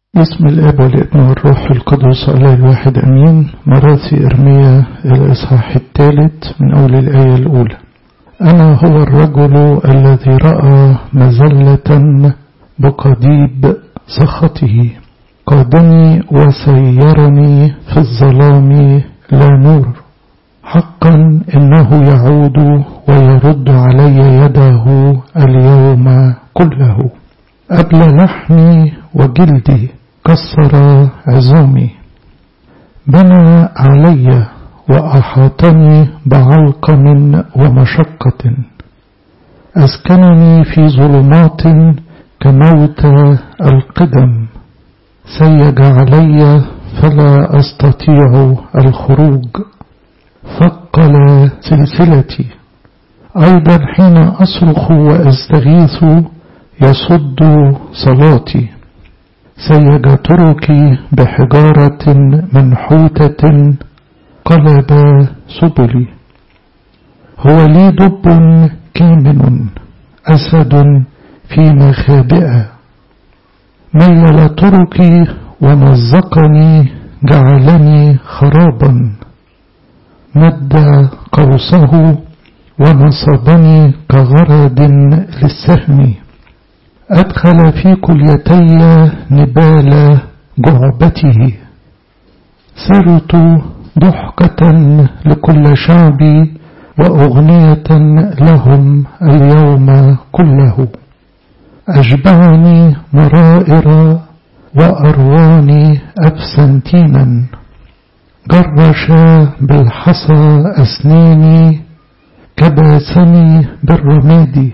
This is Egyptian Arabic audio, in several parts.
بسم الاب والابن والروح القدس الله الواحد امين مراسي ارميا الاصحاح الثالث من اول الايه الاولى انا هو الرجل الذي راى مزله بقضيب سخطه قادني وسيرني في الظلام لا نور حقا انه يعود ويرد علي يده اليوم كله أبلى لحمي وجلدي كسر عظامي بنى علي وأحاطني بعلقم ومشقة أسكنني في ظلمات كموت القدم سيج علي فلا أستطيع الخروج ثقل سلسلتي أيضا حين أصرخ وأستغيث يصد صلاتي سيج تركي بحجارة منحوتة قلب سبلي هو لي دب كامن أسد في مخابئة ميل تركي ومزقني جعلني خرابا مد قوسه ونصبني كغرد للسهم أدخل في كليتي نبال جعبته سرت ضحكة لكل شعبي وأغنية لهم اليوم كله أشبعني مرائر وأرواني أبسنتينا جرش بالحصى أسناني كباسني بالرماد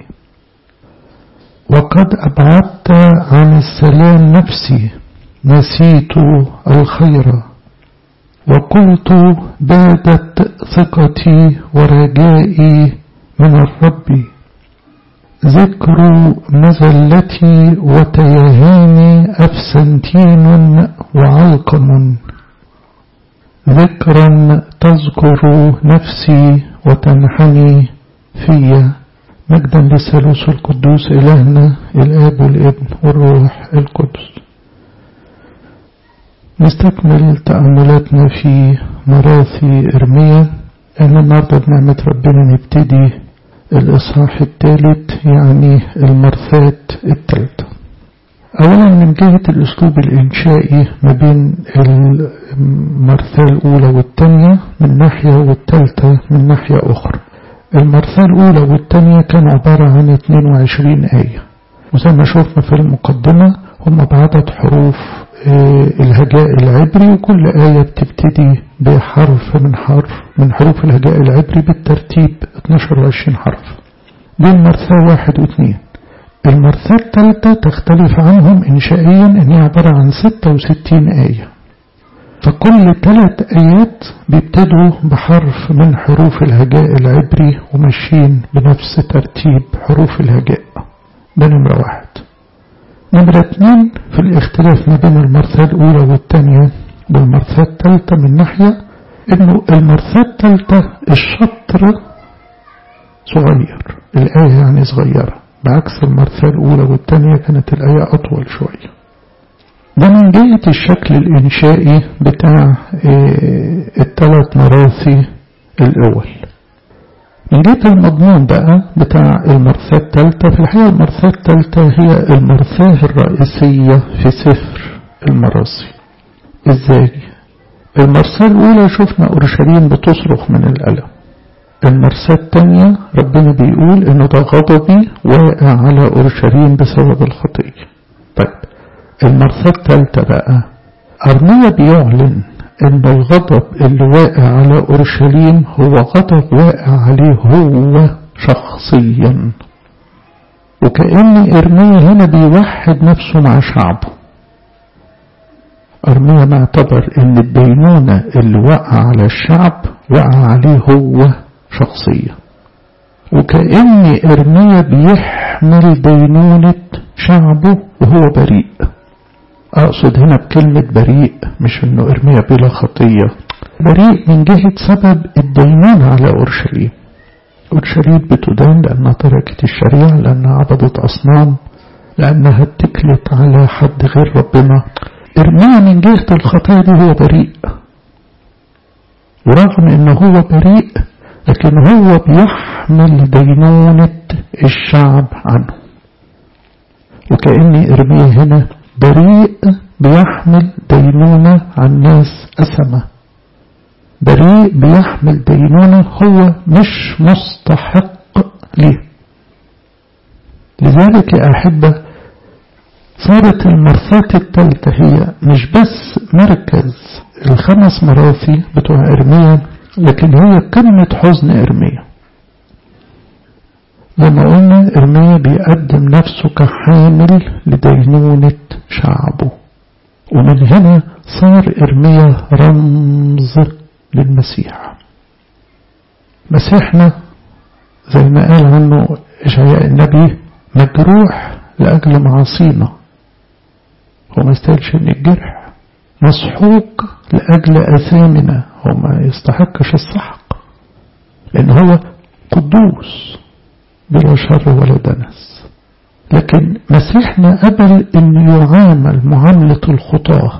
وقد أبعدت عن السلام نفسي نسيت الخير وقلت بادت ثقتي ورجائي من الرب ذكر مزلتي وتيهاني أفسنتين وعلقم ذكرا تذكر نفسي وتنحني في مجدا للثالوث القدوس إلهنا الآب والابن والروح القدس نستكمل تأملاتنا في مراثي إرميا احنا النهاردة بنعمة ربنا نبتدي الإصحاح الثالث يعني المرثات الثالثة أولا من جهة الأسلوب الإنشائي ما بين المرثاة الأولى والثانية من ناحية والثالثة من ناحية أخرى المرثاة الأولى والثانية كانوا عبارة عن 22 آية وزي ما شفنا في المقدمة هم بعدد حروف الهجاء العبري وكل آية بتبتدي بحرف من حرف من حروف الهجاء العبري بالترتيب 12 و 20 حرف دي المرثاة واحد واثنين المرثاة الثالثة تختلف عنهم إنشائيا إن هي عبارة عن 66 آية فكل ثلاث آيات بيبتدوا بحرف من حروف الهجاء العبري وماشيين بنفس ترتيب حروف الهجاء ده نمرة واحد نمرة اتنين في الاختلاف ما بين المرثاة الأولى والثانية والمرثاة الثالثة من ناحية إنه المرثاة الثالثة الشطر صغير الآية يعني صغيرة بعكس المرثاة الأولى والثانية كانت الآية أطول شوية ده من جهة الشكل الإنشائي بتاع الثلاث مراثي الأول من جهة المضمون بقى بتاع المرثاة الثالثة في الحقيقة المرثاة الثالثة هي المرثاة الرئيسية في سفر المراثي ازاي المرثاة الأولى شفنا أورشليم بتصرخ من الألم المرثاة الثانية ربنا بيقول إن ده غضبي واقع على أورشليم بسبب الخطية طيب المرثاة الثالثة بقى أرميا بيعلن إن الغضب اللي واقع على أورشليم هو غضب واقع عليه هو شخصيا وكأن إرميا هنا بيوحد نفسه مع شعبه أرميا معتبر إن الدينونة اللي وقع على الشعب وقع عليه هو شخصيا وكأن إرميا بيحمل دينونة شعبه وهو بريء أقصد هنا بكلمة بريء مش إنه إرميا بلا خطية بريء من جهة سبب الدينونة على أورشليم أورشليم بتدان لأنها تركت الشريعة لأنها عبدت أصنام لأنها اتكلت على حد غير ربنا إرميا من جهة الخطايا دي هو بريء ورغم إنه هو بريء لكن هو بيحمل دينونة الشعب عنه وكأن إرميا هنا بريء بيحمل دينونة عن ناس أسمة بريء بيحمل دينونة هو مش مستحق ليه لذلك يا أحبة صارت المرثاة الثالثة هي مش بس مركز الخمس مراثي بتوع إرميا لكن هي قمة حزن إرميا لما قلنا إرميا بيقدم نفسه كحامل لدينونة شعبه ومن هنا صار إرميا رمز للمسيح مسيحنا زي ما قال عنه إشعياء النبي مجروح لأجل معاصينا هو ما يستاهلش ان الجرح مسحوق لأجل أثامنا هو ما يستحقش السحق لأن هو قدوس بلا شر ولا دنس لكن مسيحنا قبل أن يعامل معاملة الخطاة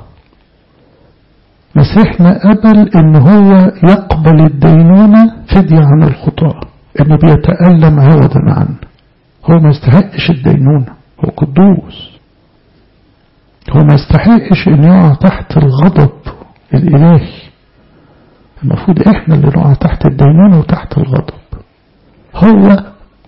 مسيحنا قبل أن هو يقبل الدينونة فدية عن الخطاة أنه بيتألم عوضا عنه هو ما يستحقش الدينونة هو قدوس هو ما يستحقش ان يقع تحت الغضب الالهي المفروض احنا اللي نقع تحت الدينونة وتحت الغضب هو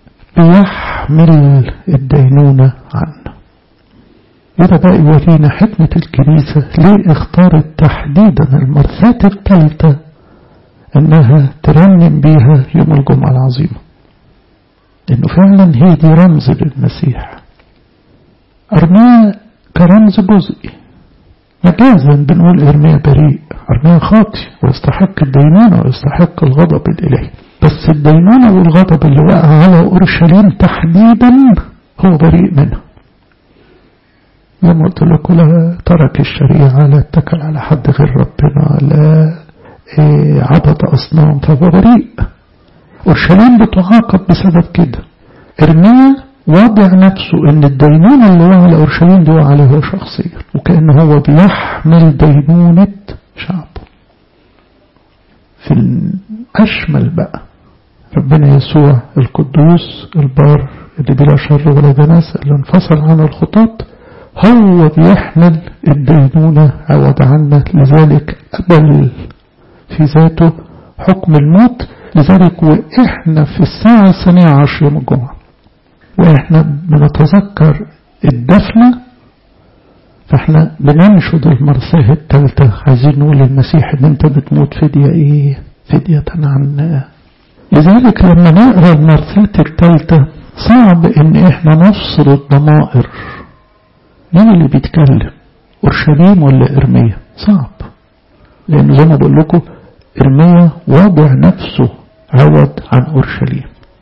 بيحمل الدينونة عنا وده بقى يورينا حكمة الكنيسة ليه اختارت تحديدا المرثاة الثالثة انها ترنم بيها يوم الجمعة العظيمة انه فعلا هي دي رمز للمسيح ارميا كرمز جزئي مجازا بنقول ارميا بريء ارميا خاطي ويستحق الدينونة ويستحق الغضب الالهي بس الدينونة والغضب اللي وقع على اورشليم تحديدا هو بريء منها زي ما قلت لكم لا ترك الشريعة لا اتكل على حد غير ربنا لا إيه عبد أصنام فهو بريء أورشليم بتعاقب بسبب كده إرميا واضع نفسه ان الدينونة اللي هو على أورشليم دي عليه هو شخصيا وكأنه هو بيحمل دينونة شعبه في الأشمل بقى ربنا يسوع القدوس البار اللي بلا شر ولا دنس اللي انفصل عن الخطاط هو بيحمل الدينونة عوض عنا لذلك قبل في ذاته حكم الموت لذلك وإحنا في الساعة الثانية عشر يوم الجمعة وإحنا بنتذكر الدفنة فإحنا بننشد المرثاه الثالثة عايزين نقول للمسيح إن أنت بتموت فدية إيه؟ فدية عنا لذلك لما نقرأ المرثاه الثالثة صعب إن إحنا نفصل الضمائر مين اللي بيتكلم؟ أورشليم ولا إرميا؟ صعب لأنه زي ما بقول لكم إرميا وضع نفسه عوض عن أورشليم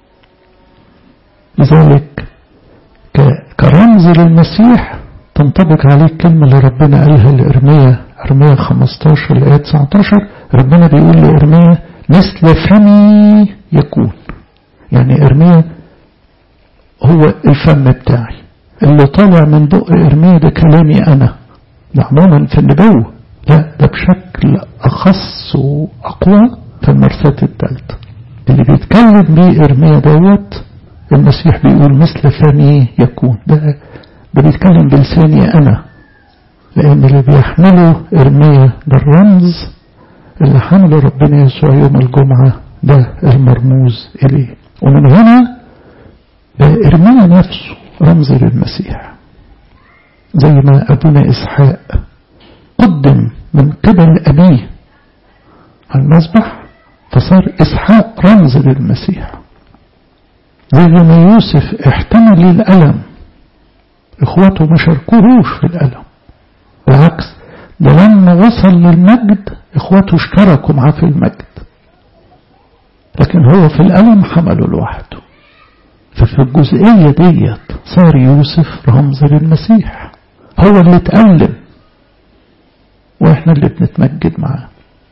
لذلك كرمز للمسيح تنطبق عليه الكلمة اللي ربنا قالها لإرميا إرميا 15 لآية 19 ربنا بيقول لإرميا مثل فمي يكون يعني إرميا هو الفم بتاعي اللي طالع من بق إرميا ده كلامي أنا ده عموما في النبوة لا ده بشكل أخص وأقوى في المرثاة الثالثة اللي بيتكلم بيه إرميا دوت المسيح بيقول مثل فمي يكون ده ده بيتكلم بلساني أنا لأن اللي بيحمله إرميا ده الرمز اللي حمله ربنا يسوع يوم الجمعة ده المرموز إليه ومن هنا إرميا نفسه رمز للمسيح زي ما أبونا إسحاق قدم من قبل أبيه على المذبح فصار إسحاق رمز للمسيح زي ما يوسف احتمل الألم إخواته ما شاركوهوش في الألم بالعكس ده لما وصل للمجد إخواته اشتركوا معاه في المجد لكن هو في الألم حمله لوحده ففي الجزئية ديت صار يوسف رمز للمسيح هو اللي اتألم واحنا اللي بنتمجد معاه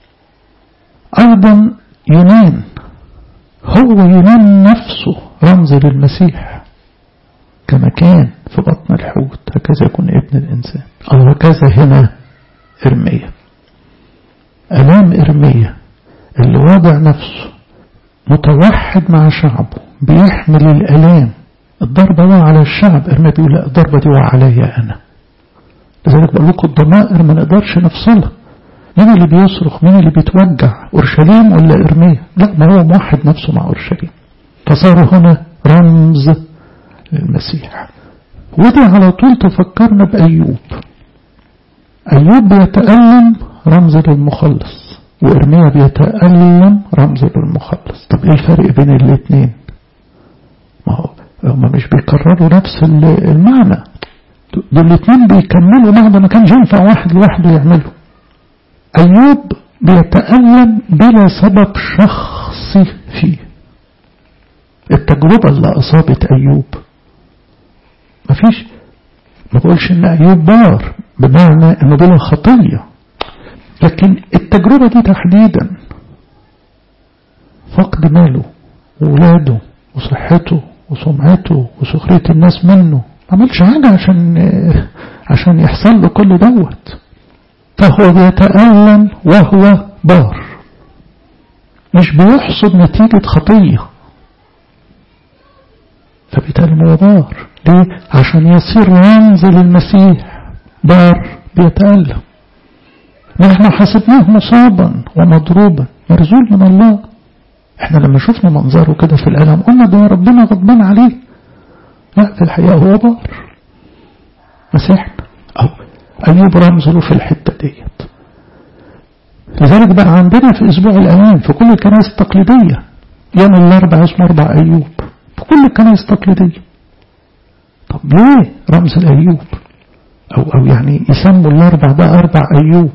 ايضا يونان هو يونان نفسه رمز للمسيح كما كان في بطن الحوت هكذا يكون ابن الانسان او هكذا هنا إرمية ألام إرمية اللي واضع نفسه متوحد مع شعبه بيحمل الألام الضربة وقع على الشعب إرميا بيقول لا الضربة دي وقع عليا أنا لذلك بقول لكم الضمائر ما نقدرش نفصلها مين اللي بيصرخ مين اللي بيتوجع أورشليم ولا إرميا لا ما هو موحد نفسه مع أورشليم فصار هنا رمز للمسيح ودي على طول تفكرنا بأيوب أيوب بيتألم رمز للمخلص وإرميا بيتألم رمز للمخلص طب إيه الفرق بين الاثنين ما هو هما مش بيكرروا نفس المعنى دول الاثنين بيكملوا معنى ما كانش ينفع واحد لوحده يعمله أيوب بيتألم بلا سبب شخصي فيه التجربة اللي أصابت أيوب مفيش ما بقولش إن أيوب بار بمعنى إنه بلا خطية لكن التجربة دي تحديدا فقد ماله وولاده وصحته وسمعته وسخرية الناس منه ما عملش حاجة عشان عشان يحصل له كل دوت فهو بيتألم وهو بار مش بيحصد نتيجة خطية فبيتألم هو بار ليه؟ عشان يصير رمز للمسيح بار بيتألم نحن حسبناه مصابا ومضروبا مرزول من الله احنا لما شفنا منظره كده في الألم قلنا ده ربنا غضبان عليه لا في الحقيقة هو بار مسيحنا أو أيوب رمز له في الحتة ديت لذلك بقى عندنا في أسبوع الأيام في كل الكنائس التقليدية يوم الأربع اسمه أربع أيوب في كل الكنائس التقليدية طب ليه رمز الأيوب أو, أو يعني يسموا الأربع ده أربع أيوب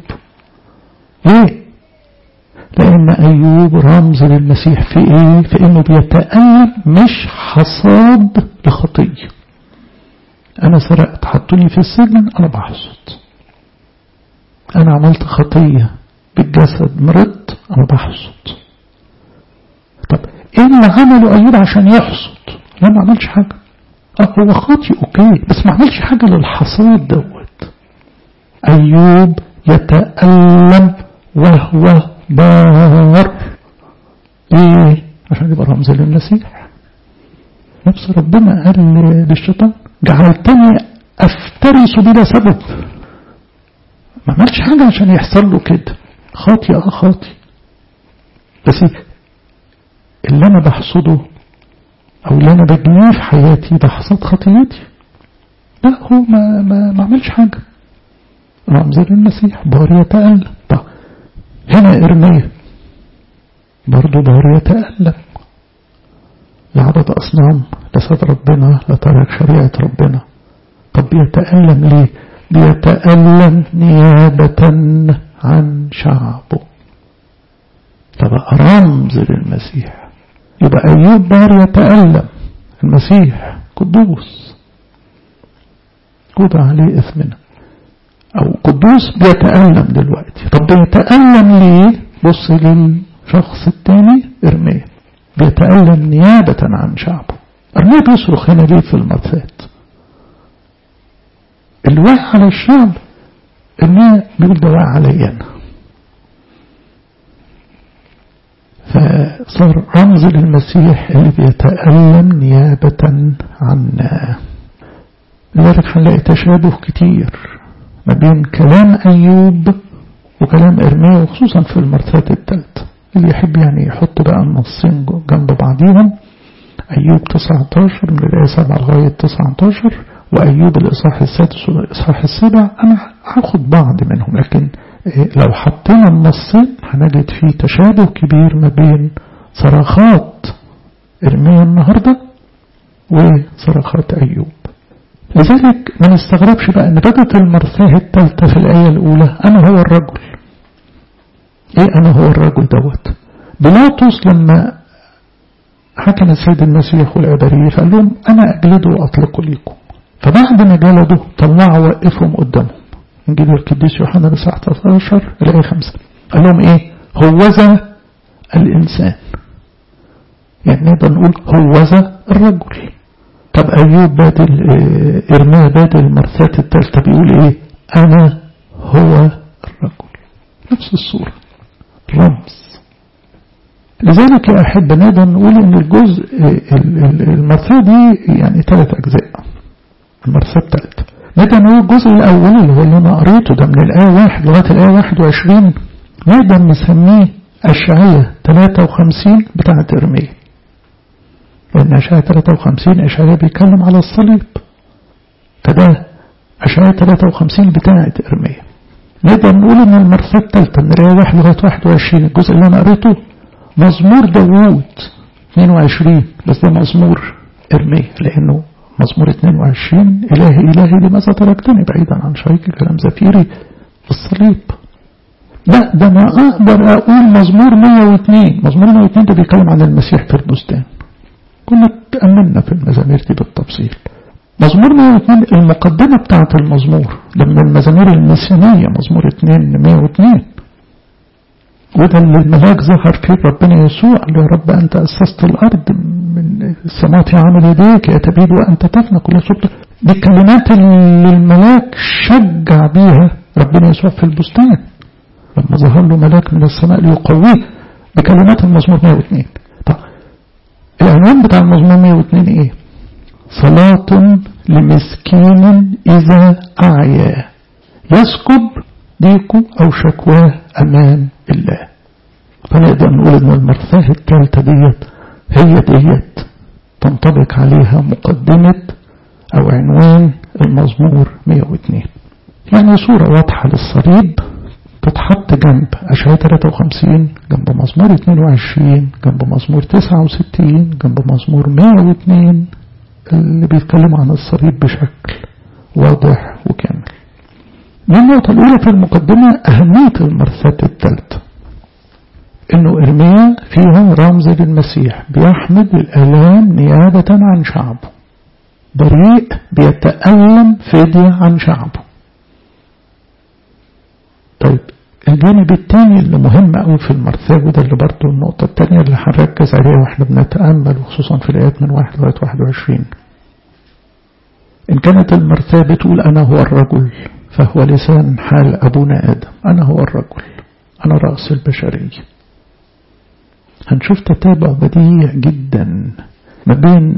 ليه لأن أيوب رمز للمسيح في إيه في إنه بيتألم مش حصاد لخطية أنا سرقت حطوني في السجن أنا بحصد أنا عملت خطية بالجسد مرضت أنا بحصد طب إيه اللي عمله أيوب عشان يحصد لا ما عملش حاجة اه هو خاطي أوكي بس ما عملش حاجة للحصاد دوت أيوب يتألم وهو بار ليه عشان يبقى رمز للمسيح نفس ربنا قال للشيطان جعلتني افترس بلا سبب ما عملش حاجة عشان يحصل له كده خاطي اه خاطي بس اللي انا بحصده او اللي انا بجنيه في حياتي ده حصاد خطيتي لا هو ما, ما, ما عملش حاجة رمز للمسيح بار يتألم طب هنا إرمية برضو بار يتألم لعبد أصنام لسد ربنا لترك شريعة ربنا طب بيتألم ليه بيتألم نيابة عن شعبه فبقى رمز للمسيح يبقى أيوب بار يتألم المسيح قدوس وضع عليه إثمنا أو قدوس بيتألم دلوقتي طب بيتألم ليه بص للشخص الثاني إرميا بيتألم نيابة عن شعبه إرميا بيصرخ هنا ليه في المرثات اللي واقع على الشعب إرميا بيقول ده واقع علي أنا فصار رمز للمسيح اللي بيتألم نيابة عنا لذلك هنلاقي تشابه كتير ما بين كلام أيوب وكلام إرميا وخصوصا في المرثات الثالثة اللي يحب يعني يحط بقى النصين جنب بعضيهم أيوب 19 من الآية 7 لغاية 19 وأيوب الإصحاح السادس والإصحاح السابع أنا هاخد بعض منهم لكن لو حطينا النصين هنجد فيه تشابه كبير ما بين صراخات إرميا النهاردة وصراخات أيوب لذلك ما نستغربش بقى ان بدت المرثاه الثالثة في الآية الأولى أنا هو الرجل إيه أنا هو الرجل دوت بيلاطس لما حكم السيد المسيح والعبرية فقال لهم أنا أجلده وأطلقه ليكم فبعد ما جلدوا طلعوا وقفهم قدامهم إنجيل القديس يوحنا بساعة 19 الآية 5 قال لهم إيه هوذا الإنسان يعني نقدر نقول هوذا الرجل طب أيوب بادل إرميا بادل المرثات الثالثة بيقول إيه أنا هو نفس الصورة رمز لذلك يا أحب نقدر نقول إن الجزء المرثاة دي يعني ثلاث أجزاء المرثاة الثالثة نقدر نقول الجزء الأول اللي هو اللي أنا قريته ده من الآية واحد لغاية الآية واحد وعشرين نقدر نسميه أشعية 53 بتاعة إرميا لأن أشعية 53 أشعية بيتكلم على الصليب فده أشعية 53 بتاعة إرميا نقدر نقول إن المرثاة الثالثة من الآية 1 لغاية 21 الجزء اللي أنا قريته مزمور داوود 22 بس ده مزمور إرميا لأنه مزمور 22 إلهي إلهي لماذا تركتني بعيدا عن شريك كلام زفيري الصليب لا ده أنا أقدر أقول مزمور 102 مزمور 102 ده بيتكلم عن المسيح في البستان كنا تأملنا في المزامير دي بالتفصيل مزمور 102 المقدمة بتاعة المزمور ده من المزامير المسيانية مزمور 2 102 وده اللي الملاك ظهر فيه ربنا يسوع قال له يا رب أنت أسست الأرض من السماوات عمل يديك يا تبيد وأنت تفنى كل صوت دي الكلمات اللي الملاك شجع بيها ربنا يسوع في البستان لما ظهر له ملاك من السماء ليقويه بكلمات المزمور 102 طب العنوان بتاع المزمور 102 ايه صلاة لمسكين إذا أعيا يسكب ضيقه أو شكواه أمام الله فنقدر نقول إن المرثاة الثالثة ديت هي ديت تنطبق عليها مقدمة أو عنوان المزمور 102 يعني صورة واضحة للصليب تتحط جنب أشعية 53 جنب مزمور 22 جنب مزمور 69 جنب مزمور 102 اللي بيتكلم عن الصليب بشكل واضح وكامل النقطة الأولى في المقدمة أهمية المرثاة الثالثة إنه إرميا فيها رمز للمسيح بيحمد الآلام نيابة عن شعبه بريء بيتألم فدية عن شعبه طيب الجانب الثاني اللي مهم قوي في المرثاة وده اللي برضه النقطة الثانية اللي هنركز عليها واحنا بنتأمل وخصوصا في الآيات من واحد لغاية 21 إن كانت المرثاة بتقول أنا هو الرجل فهو لسان حال أبونا آدم أنا هو الرجل أنا رأس البشرية هنشوف تتابع بديع جدا ما بين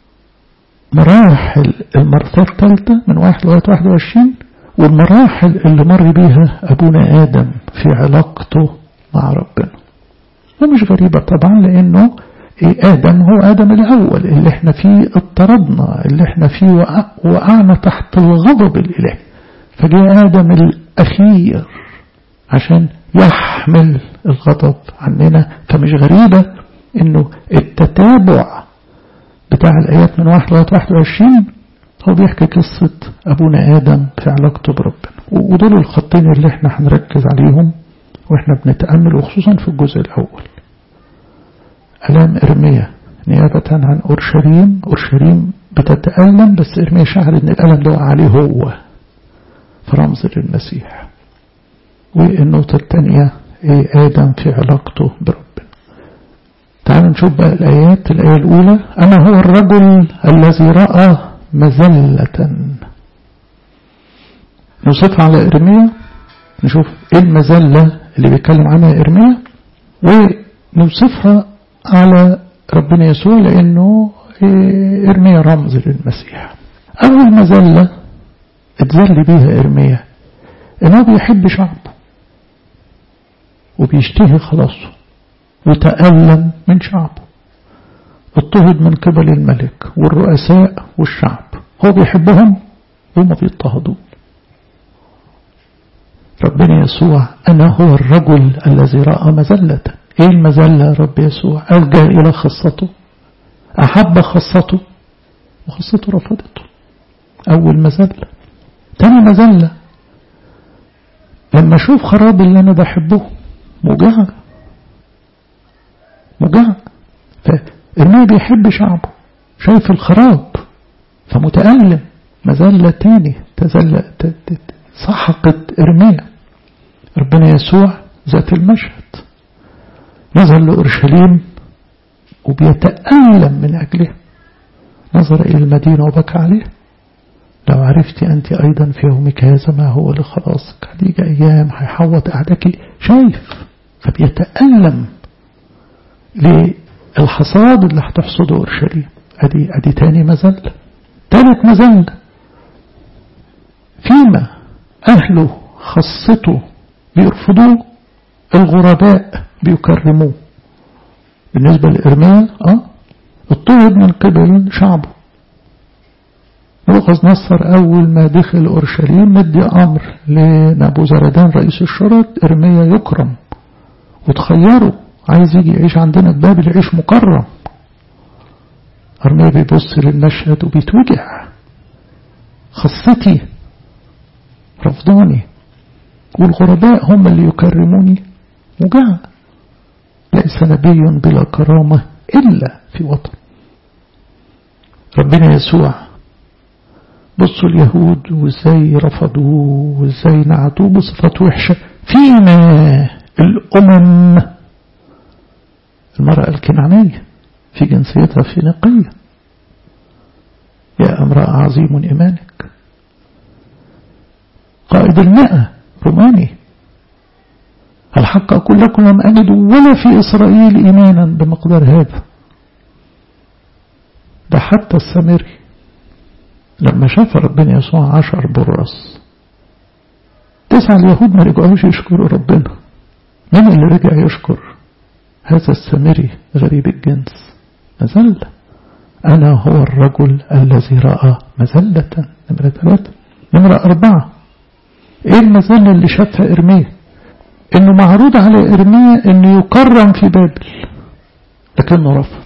مراحل المرثاة الثالثة من واحد لغاية 21 والمراحل اللي مر بيها أبونا آدم في علاقته مع ربنا ومش غريبة طبعا لأنه آدم هو آدم الأول اللي احنا فيه اضطربنا اللي احنا فيه وقعنا تحت الغضب الإلهي فجاء آدم الأخير عشان يحمل الغضب عننا فمش غريبة انه التتابع بتاع الآيات من واحد لغاية 21 هو بيحكي قصة أبونا آدم في علاقته بربنا ودول الخطين اللي احنا هنركز عليهم واحنا بنتأمل وخصوصا في الجزء الأول ألام إرميا نيابة عن أورشليم أورشليم بتتألم بس إرميا شعر إن الألم ده عليه هو فرمز للمسيح والنقطة الثانية إيه آدم في علاقته بربنا تعالوا نشوف بقى الآيات الآية الأولى أنا هو الرجل الذي رأى مزلة نوصفها على إرميا نشوف إيه المزلة اللي بيتكلم عنها إرميا ونوصفها على ربنا يسوع لأنه إرميا رمز للمسيح أول مزلة اتذل بيها إرميا إنه بيحب شعبه وبيشتهي خلاصه وتألم من شعبه اضطهد من قبل الملك والرؤساء والشعب هو بيحبهم وهم بيضطهدوه ربنا يسوع أنا هو الرجل الذي رأى مزلة إيه المزلة يا رب يسوع ألجأ إلى خاصته أحب خاصته وخاصته رفضته أول مزلة تاني مزلة لما أشوف خراب اللي أنا بحبه موجعة موجعة فإرميا بيحب شعبه شايف الخراب فمتألم مزلة تاني تزل سحقت إرميا ربنا يسوع ذات المشهد نظر لأورشليم وبيتألم من أجلها نظر إلى المدينة وبكى عليها لو عرفت أنت أيضا في يومك هذا ما هو لخلاصك هتيجي أيام هيحوط أعداك شايف فبيتألم للحصاد اللي هتحصده أورشليم أدي, أدي تاني مزل تالت مزل فيما أهله خاصته بيرفضوه الغرباء بيكرموه بالنسبة لإرميا اه اضطهد من قبل شعبه نبوخذ نصر أول ما دخل أورشليم مدي أمر لنبو زردان رئيس الشرط إرميا يكرم وتخيروا عايز يجي يعيش عندنا في بابل يعيش مكرم أرميا بيبص للمشهد وبيتوجع خاصتي رفضاني والغرباء هم اللي يكرموني وجع ليس نبي بلا كرامة إلا في وطن ربنا يسوع بصوا اليهود وازاي رفضوه وازاي نعتوه بصفات وحشة فيما الأمم المرأة الكنعانية في جنسيتها فينيقية يا امرأة عظيم إيمانك قائد المئة روماني الحق أقول لكم لم أجد ولا في إسرائيل إيمانا بمقدار هذا ده حتى السامري لما شاف ربنا يسوع عشر برص تسعة اليهود ما رجعوش يشكروا ربنا من اللي رجع يشكر هذا السامري غريب الجنس مزلة أنا هو الرجل الذي رأى مزلة نمرة ثلاثة نمرة أربعة إيه المزلة اللي شافها إرميا إنه معروض على إرميا إنه يكرم في بابل لكنه رفض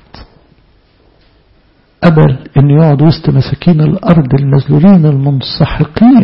قبل إنه يقعد وسط مساكين الأرض المذلولين المنسحقين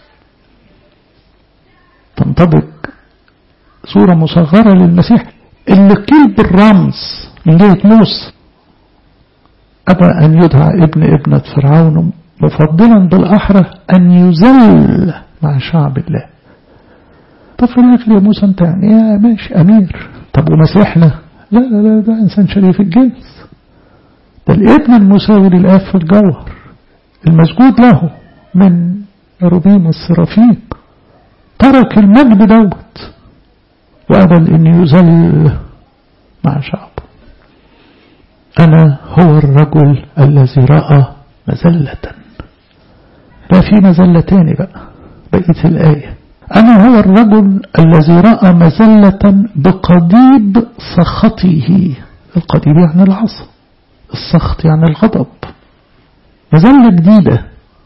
تنطبق صورة مصغرة للمسيح اللي قيل بالرمز من جهة موسى أبى أن يدعى ابن ابنة فرعون مفضلا بالأحرى أن يزل مع شعب الله طب في الآخر يا موسى أنت يعني يا ماشي أمير طب ومسيحنا لا لا لا ده إنسان شريف الجنس ده الابن المساوي للآب في الجوهر المسجود له من ربيم السرافيم ترك المجد دوت وقبل أن يزل مع شعبه أنا هو الرجل الذي رأى مزلة لا في مزلتان بقى بقية الآية أنا هو الرجل الذي رأى مزلة بقضيب سخطه القضيب يعني العصا السخط يعني الغضب مزلة جديدة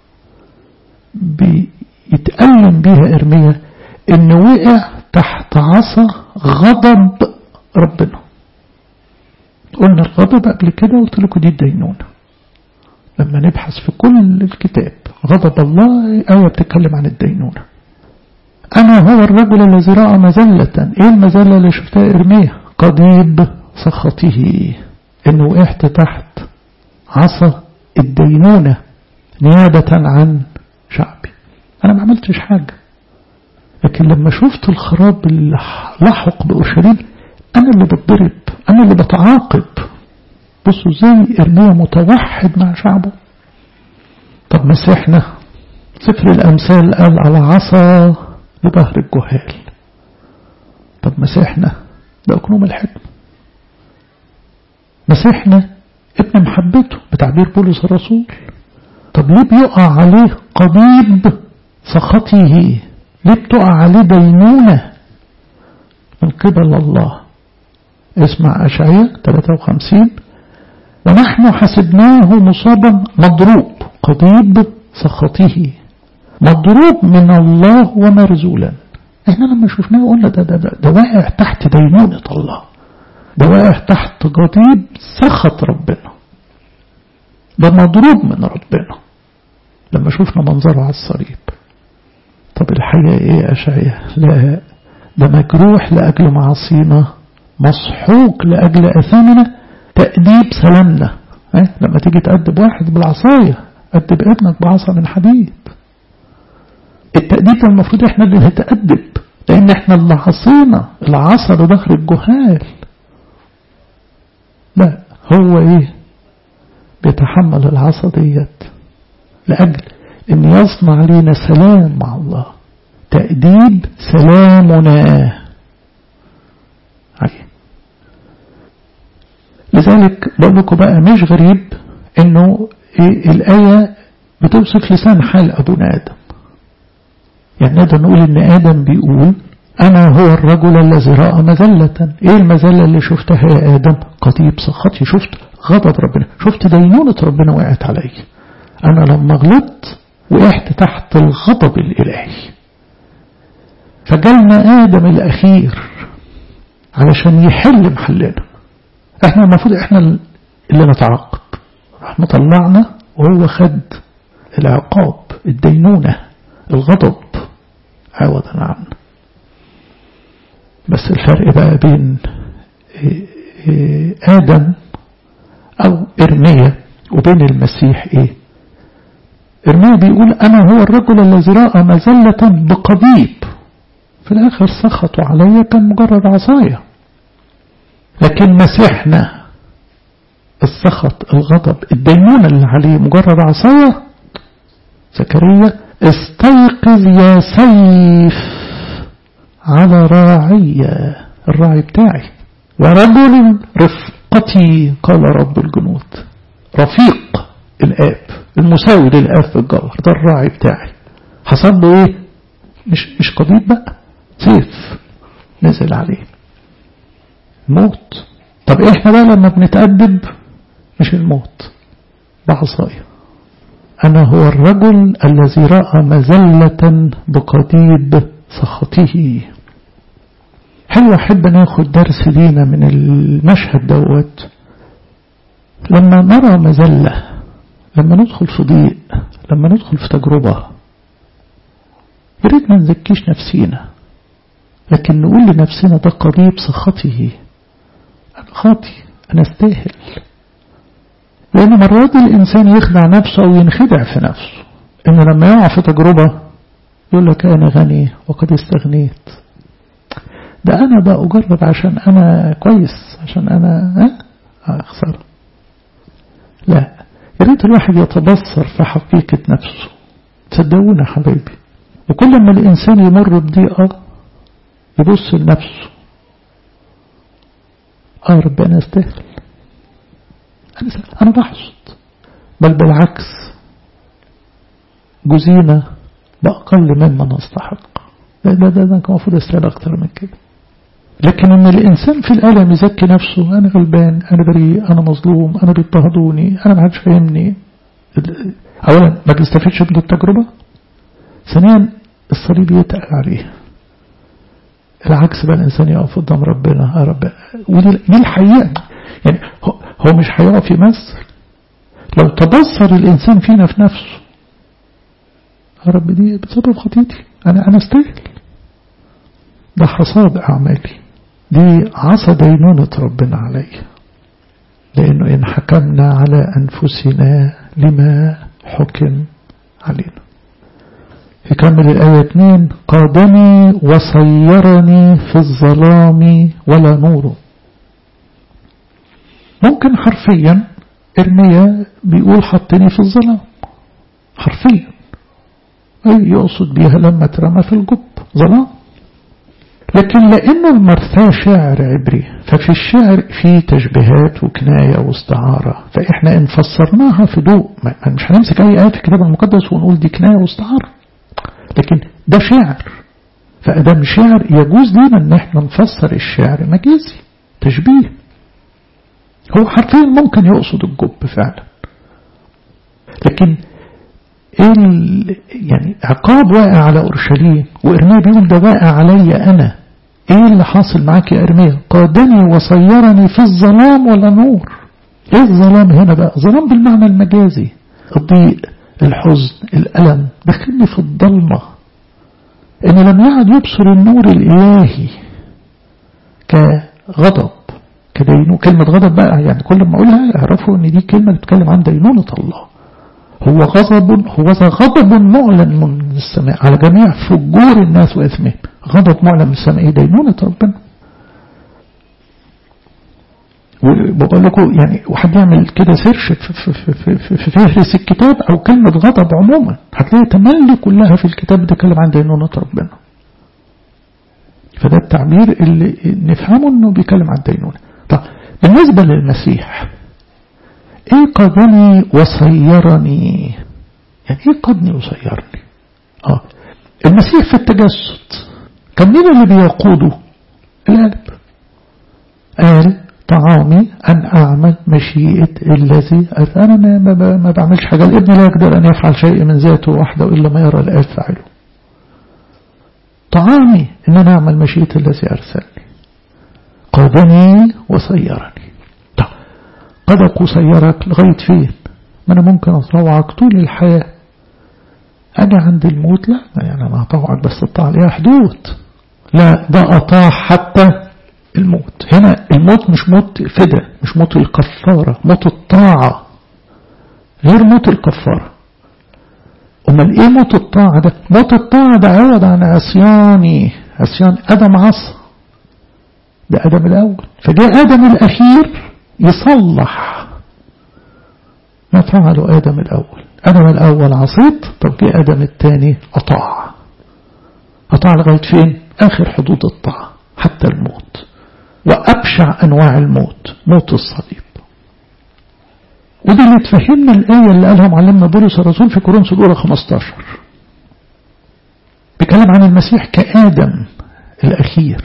بيتألم بيها إرميا إنه وقع تحت عصا غضب ربنا قلنا الغضب قبل كده قلت لكم دي الدينونة لما نبحث في كل الكتاب غضب الله آية بتتكلم عن الدينونة أنا هو الرجل الذي رأى مزلة إيه المزلة اللي شفتها إرميا قضيب سخطه إنه وقعت تحت عصا الدينونة نيابة عن شعبي أنا ما عملتش حاجة لكن لما شفت الخراب اللي لحق بأورشليم أنا اللي بتضرب أنا اللي بتعاقب بصوا ازاي إرميا متوحد مع شعبه طب مسيحنا سفر الأمثال قال على عصا لظهر الجهال طب مسيحنا ده أكنوم الحكم مسيحنا ابن محبته بتعبير بولس الرسول طب ليه بيقع عليه قضيب سخطه ليه بتقع عليه دينونة من قبل الله اسمع أشعية 53 ونحن حسبناه مصابا مضروب قضيب سخطه مضروب من الله ومرزولا احنا لما شفناه قلنا ده, ده, ده, ده واقع تحت دينونة الله ده واقع تحت قضيب سخط ربنا ده مضروب من ربنا لما شفنا منظره على الصليب طب الحقيقة ايه يا أشعية لا ده مجروح لأجل معصينا مسحوق لأجل أثامنا تأديب سلامنا اه؟ لما تيجي تأدب واحد بالعصاية أدب ابنك بعصا من حديد التأديب المفروض احنا اللي نتأدب لأن احنا اللي عصينا العصا لظهر الجهال لا هو ايه بيتحمل العصا ديت لأجل ان يصنع لنا سلام مع الله تأديب سلامنا عليه لذلك بقول لكم بقى مش غريب انه إيه الآية بتوصف لسان حال أبونا آدم يعني نقدر نقول ان آدم بيقول أنا هو الرجل الذي رأى مذلة إيه المذلة اللي شفتها يا آدم قضيب سخطي شفت غضب ربنا شفت دينونة ربنا وقعت علي أنا لما غلطت وقعت تحت الغضب الإلهي فجالنا آدم الأخير علشان يحل محلنا احنا المفروض احنا اللي نتعاقب راح مطلعنا وهو خد العقاب الدينونة الغضب عوضا عنه بس الفرق بقى بين آدم أو إرميا وبين المسيح إيه إرميا بيقول أنا هو الرجل الذي رأى مزلة بقضيب في الآخر سخطوا علي كان مجرد عصاية لكن مسيحنا السخط الغضب الدينونة اللي عليه مجرد عصاية زكريا استيقظ يا سيف على راعي الراعي بتاعي ورجل رفقتي قال رب الجنود رفيق الآب المساوي للآب في الجوهر ده الراعي بتاعي حصل له ايه مش مش قضيب بقى سيف نزل عليه موت طب احنا بقى لما بنتأدب مش الموت بعصاية أنا هو الرجل الذي رأى مزلة بقضيب سخطه حلو أحب ناخد درس لينا من المشهد دوت لما نرى مزلة لما ندخل في ضيق لما ندخل في تجربة يريد ما نزكيش نفسينا لكن نقول لنفسنا ده قريب سخطه أنا خاطي أنا استاهل لأن مرات الإنسان يخدع نفسه أو ينخدع في نفسه إنه لما يقع في تجربة يقول لك أنا غني وقد استغنيت ده أنا بقى أجرب عشان أنا كويس عشان أنا ها أخسر لا يا ريت الواحد يتبصر في حقيقة نفسه تصدقونا حبايبي وكل ما الإنسان يمر بضيقة يبص لنفسه آه ربنا يستاهل أنا بحصد بل بالعكس جزينا بأقل مما نستحق ده ده ده, ده كان المفروض أستاهل أكتر من كده لكن ان الانسان في الالم يزكي نفسه انا غلبان انا بريء انا مظلوم انا بيضطهدوني انا ما حدش فاهمني اولا ما بيستفيدش من التجربه ثانيا الصليب يتقل عليه العكس بقى الانسان يقف قدام ربنا يا رب ودي الحقيقه يعني هو مش هيقف يمثل لو تبصر الانسان فينا في نفسه يا رب دي بسبب خطيتي انا انا استاهل ده حصاد اعمالي دي عصا دينونة ربنا علي لأنه إن حكمنا على أنفسنا لما حكم علينا يكمل الآية 2 قادني وصيرني في الظلام ولا نور ممكن حرفيا إرميا بيقول حطني في الظلام حرفيا أي يقصد بيها لما ترمى في الجب ظلام لكن لأن المرثاة شعر عبري ففي الشعر في تشبيهات وكناية واستعارة فإحنا إن فسرناها في ضوء مش هنمسك أي آية في الكتاب المقدس ونقول دي كناية واستعارة لكن ده شعر فأدام شعر يجوز لنا إن إحنا نفسر الشعر مجازي تشبيه هو حرفيا ممكن يقصد الجب فعلا لكن ايه يعني عقاب واقع على اورشليم وارميا بيقول ده واقع عليا انا ايه اللي حاصل معاك يا ارميا قادني وصيرني في الظلام ولا نور ايه الظلام هنا بقى ظلام بالمعنى المجازي الضيق الحزن الالم دخلني في الضلمه ان لم يعد يبصر النور الالهي كغضب كدينو كلمة غضب بقى يعني كل ما اقولها اعرفوا ان دي كلمة بتتكلم عن دينونة الله هو غضب هو غضب معلن من السماء على جميع فجور الناس وإثمهم غضب معلن من السماء إيه دينونة ربنا وبقول لكم يعني واحد يعمل كده سيرش في, في, في, في, في فهرس الكتاب او كلمة غضب عموما هتلاقي تملي كلها في الكتاب بتتكلم عن دينونة ربنا فده التعبير اللي نفهمه انه بيتكلم عن دينونة طب بالنسبة للمسيح ايه قادني وصيرني يعني ايه قادني وصيرني اه المسيح في التجسد كان مين اللي بيقوده القلب قال طعامي أن أعمل مشيئة الذي أنا ما, ما, ما بعملش حاجة الابن لا يقدر أن يفعل شيء من ذاته وحده إلا ما يرى الآب فعله طعامي أن أنا أعمل مشيئة الذي أرسلني قادني وصيرني طب قدك وصيرك لغاية فين ما أنا ممكن أطوعك طول الحياة أجي عند الموت لا يعني أنا أطوعك بس الطاعة ليها حدود لا ده أطاع حتى الموت هنا الموت مش موت فدا مش موت الكفارة موت الطاعة غير موت الكفارة أمال إيه موت الطاعة ده موت الطاعة ده عوض عن عصياني عصيان آدم عصى ده آدم الأول فجاء آدم الأخير يصلح ما فعله آدم الأول آدم الأول عصيت طب جاء آدم الثاني أطاع أطاع لغاية فين آخر حدود الطاعة حتى الموت وأبشع أنواع الموت موت الصليب ودي اللي تفهمنا الآية اللي قالها معلمنا بولس الرسول في كورنثوس الأولى 15 بيتكلم عن المسيح كآدم الأخير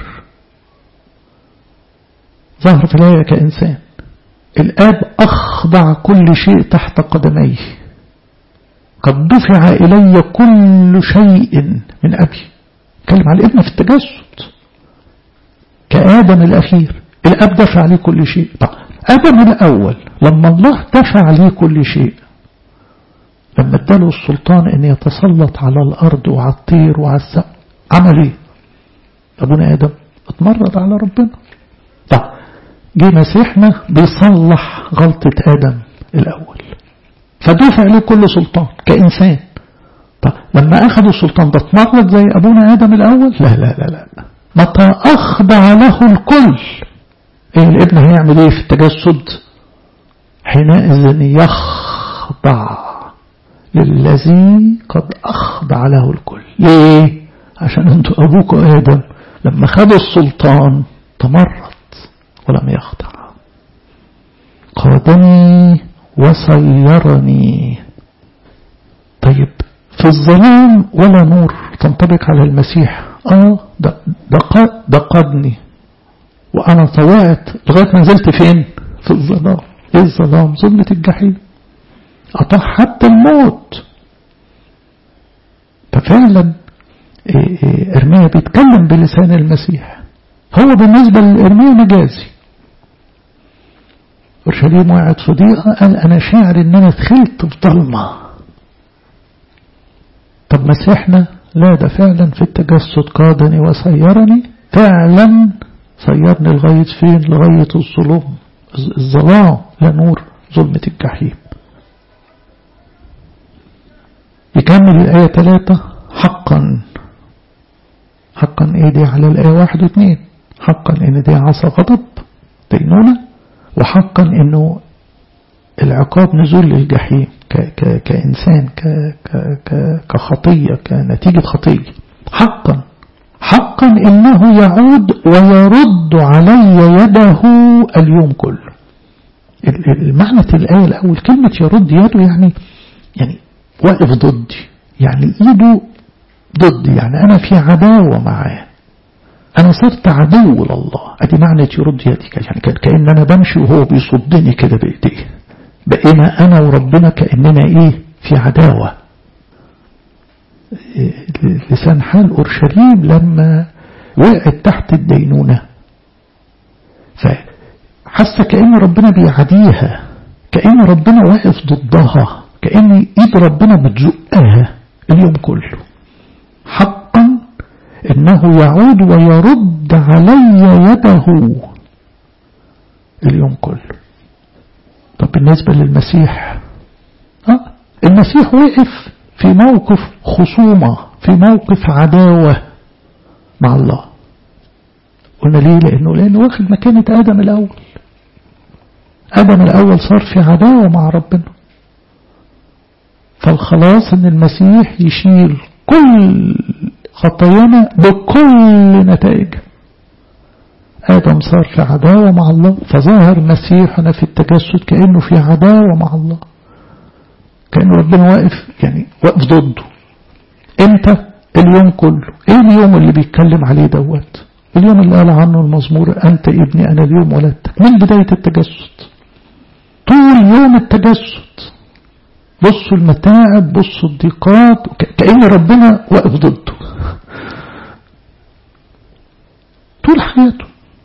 ظهر في الآية كإنسان الآب أخضع كل شيء تحت قدميه قد دفع إلي كل شيء من أبي كلم على الابن في التجسد كآدم الأخير الأب دفع عليه كل شيء طب آدم الأول لما الله دفع عليه كل شيء لما اداله السلطان ان يتسلط على الأرض وعلى الطير وعلى السماء عمل ايه أبونا آدم اتمرد على ربنا طب جه مسيحنا بيصلح غلطة آدم الأول فدفع له كل سلطان كإنسان طب لما أخذوا السلطان ده اتمرد زي أبونا آدم الأول لا لا لا لا متى أخضع له الكل إيه الابن هيعمل إيه في التجسد حينئذ يخضع للذي قد أخضع له الكل ليه عشان انتوا أبوكوا آدم لما خدوا السلطان تمرد ولم يخضع قادني وصيرني طيب في الظلام ولا نور تنطبق على المسيح اه ده ده ده قادني وانا طوعت لغايه ما نزلت فين في الظلام ايه الظلام ظلمة الجحيم اطاع حتى الموت ففعلا ارميا بيتكلم بلسان المسيح هو بالنسبة لإرميا مجازي أورشليم وقعت في ضيقة قال أنا شاعر إن أنا دخلت في ضلمة طب مسيحنا لا ده فعلا في التجسد قادني وسيرني فعلا سيرني لغاية فين لغاية الظلم الظلام لا نور ظلمة الجحيم يكمل الآية ثلاثة حقا حقا ايه دي على الآية واحد واثنين حقا ان دي عصا غضب دينونة وحقا انه العقاب نزول للجحيم ك ك كإنسان ك ك ك كخطية كنتيجة خطية حقا حقا إنه يعود ويرد علي يده اليوم كله المعنى الآية الأول كلمة يرد يده يعني يعني واقف ضدي يعني إيده ضدي يعني أنا في عداوة معاه أنا صرت عدو لله أدي معنى يرد يدي يعني كأن أنا بمشي وهو بيصدني كده بإيديه بقينا أنا وربنا كأننا إيه في عداوة لسان حال أورشليم لما وقعت تحت الدينونة فحس كأن ربنا بيعديها كأن ربنا واقف ضدها كأن إيد ربنا بتزقها اليوم كله حقا إنه يعود ويرد علي يده اليوم كله طب بالنسبة للمسيح آه المسيح وقف في موقف خصومة في موقف عداوة مع الله قلنا ليه لأنه لأنه واخد مكانة آدم الأول آدم الأول صار في عداوة مع ربنا فالخلاص ان المسيح يشيل كل خطايانا بكل نتائج آدم صار في عداوة مع الله فظهر مسيحنا في التجسد كأنه في عداوة مع الله كأنه ربنا واقف يعني واقف ضده امتى اليوم كله ايه اليوم اللي بيتكلم عليه دوت اليوم اللي قال عنه المزمور أنت ابني أنا اليوم ولدتك من بداية التجسد طول يوم التجسد بصوا المتاعب بصوا الضيقات كأن ربنا واقف ضده طول حياته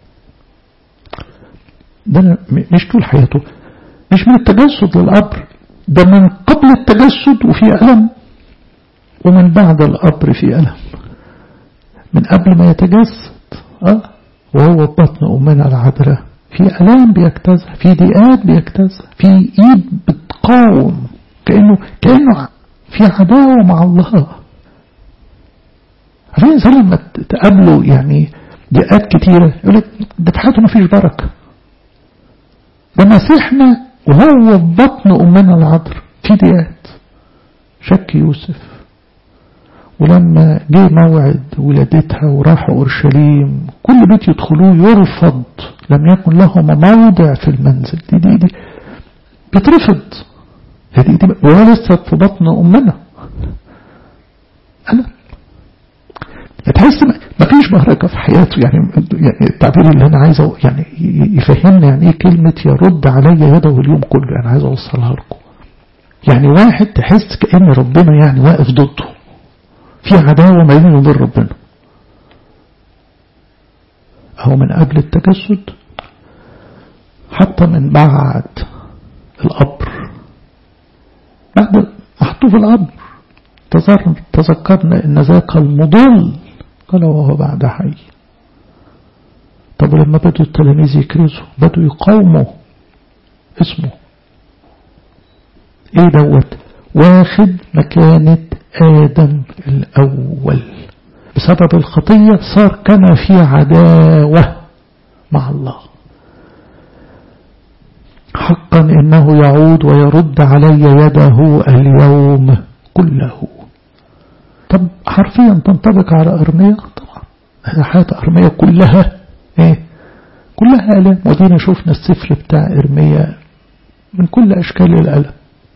ده مش طول حياته مش من التجسد للقبر ده من قبل التجسد وفي ألم ومن بعد القبر في ألم من قبل ما يتجسد أه وهو بطن أمنا العذراء في ألام بيجتازها في ضيقات بيجتازها في إيد بتقاوم كأنه كأنه في عداوة مع الله عشان الإنسان لما تقابله يعني ضيقات كتيرة يقول لك ده في حياته ما فيش بركة ده مسيحنا وهو في بطن أمنا العذراء في ضيقات شك يوسف ولما جه موعد ولادتها وراحوا أورشليم كل بيت يدخلوه يرفض لم يكن لهم موضع في المنزل دي دي دي بيترفض دي دي وهو لسه في بطن أمنا أنا تحس ما فيش بركة في حياته يعني يعني التعبير اللي أنا عايزه يعني يفهمنا يعني إيه كلمة يرد علي يده اليوم كله أنا عايز أوصلها لكم يعني واحد تحس كأن ربنا يعني واقف ضده في عداوة ما بينه وبين ربنا أو من قبل التجسد حتى من بعد القبر بعد محطوف القبر تذكرنا ان ذاك المضل قال وهو بعد حي طب ولما بدوا التلاميذ يكرزوا بدوا يقاوموا اسمه ايه دوت واخد مكانة آدم الأول بسبب الخطية صار كما في عداوة مع الله حقا إنه يعود ويرد علي يده اليوم كله طب حرفيا تنطبق على أرمية طبعا حياة أرمية كلها ايه كلها ألم ودينا شفنا السفر بتاع إرمية من كل أشكال الألم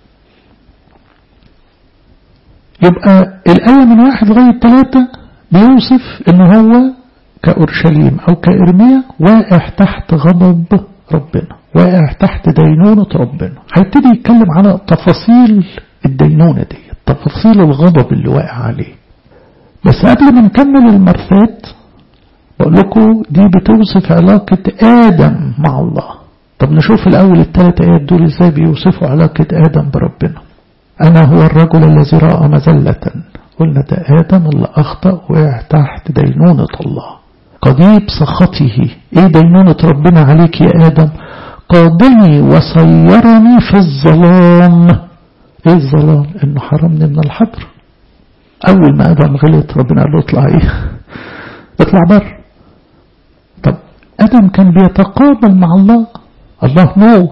يبقى الآية من واحد لغاية ثلاثة بيوصف إن هو كأورشليم أو كإرمية واقع تحت غضب ربنا واقع تحت دينونة ربنا هيبتدي يتكلم على تفاصيل الدينونة دي تفاصيل الغضب اللي واقع عليه بس قبل ما نكمل المرثات بقول لكم دي بتوصف علاقة آدم مع الله طب نشوف الأول الثلاث آيات دول إزاي بيوصفوا علاقة آدم بربنا أنا هو الرجل الذي رأى مزلة قلنا ده آدم اللي أخطأ وقع تحت دينونة الله قضيب سخطه إيه دينونة ربنا عليك يا آدم قادني وصيرني في الظلام إيه الظلام إنه حرمني من الحضر أول ما آدم غلط ربنا قال له اطلع إيه اطلع بر طب آدم كان بيتقابل مع الله الله نور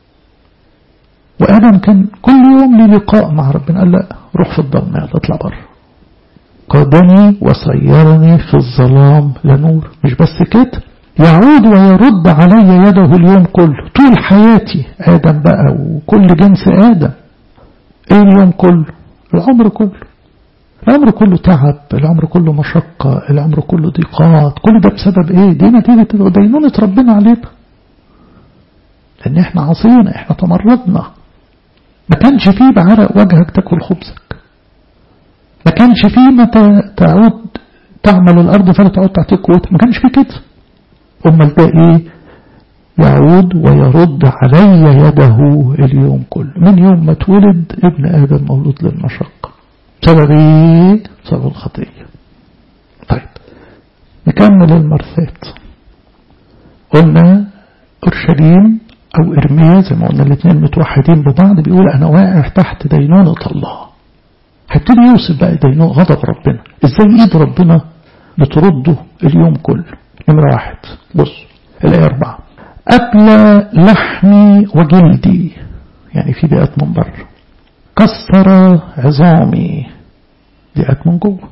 وآدم كان كل يوم لي لقاء مع ربنا قال لا روح في الضلمة يلا اطلع بره قادني وصيرني في الظلام لنور مش بس كده يعود ويرد علي يده اليوم كله طول حياتي آدم بقى وكل جنس آدم ايه اليوم كله العمر كله العمر كله تعب العمر كله مشقة العمر كله ضيقات كل ده بسبب ايه دي نتيجة دينونة ربنا علينا لان احنا عصينا احنا تمردنا ما كانش فيه بعرق وجهك تاكل خبزك ما كانش فيه متى تعود تعمل الأرض فلا تعود تعطيك قوتها ما كانش فيه كده أمال ده إيه يعود ويرد علي يده اليوم كله من يوم ما اتولد ابن آدم مولود للمشقة بسبب إيه بسبب الخطية طيب نكمل المرثات قلنا أورشليم أو إرميا زي ما قلنا الاثنين متوحدين ببعض بيقول أنا واقع تحت دينونة الله هيبتدي يوصف بقى دينونة غضب ربنا إزاي إيد ربنا بترده اليوم كله نمرة واحد بص الآية أربعة أبلى لحمي وجلدي يعني في بيئات من بره كسر عظامي بيئات من جوه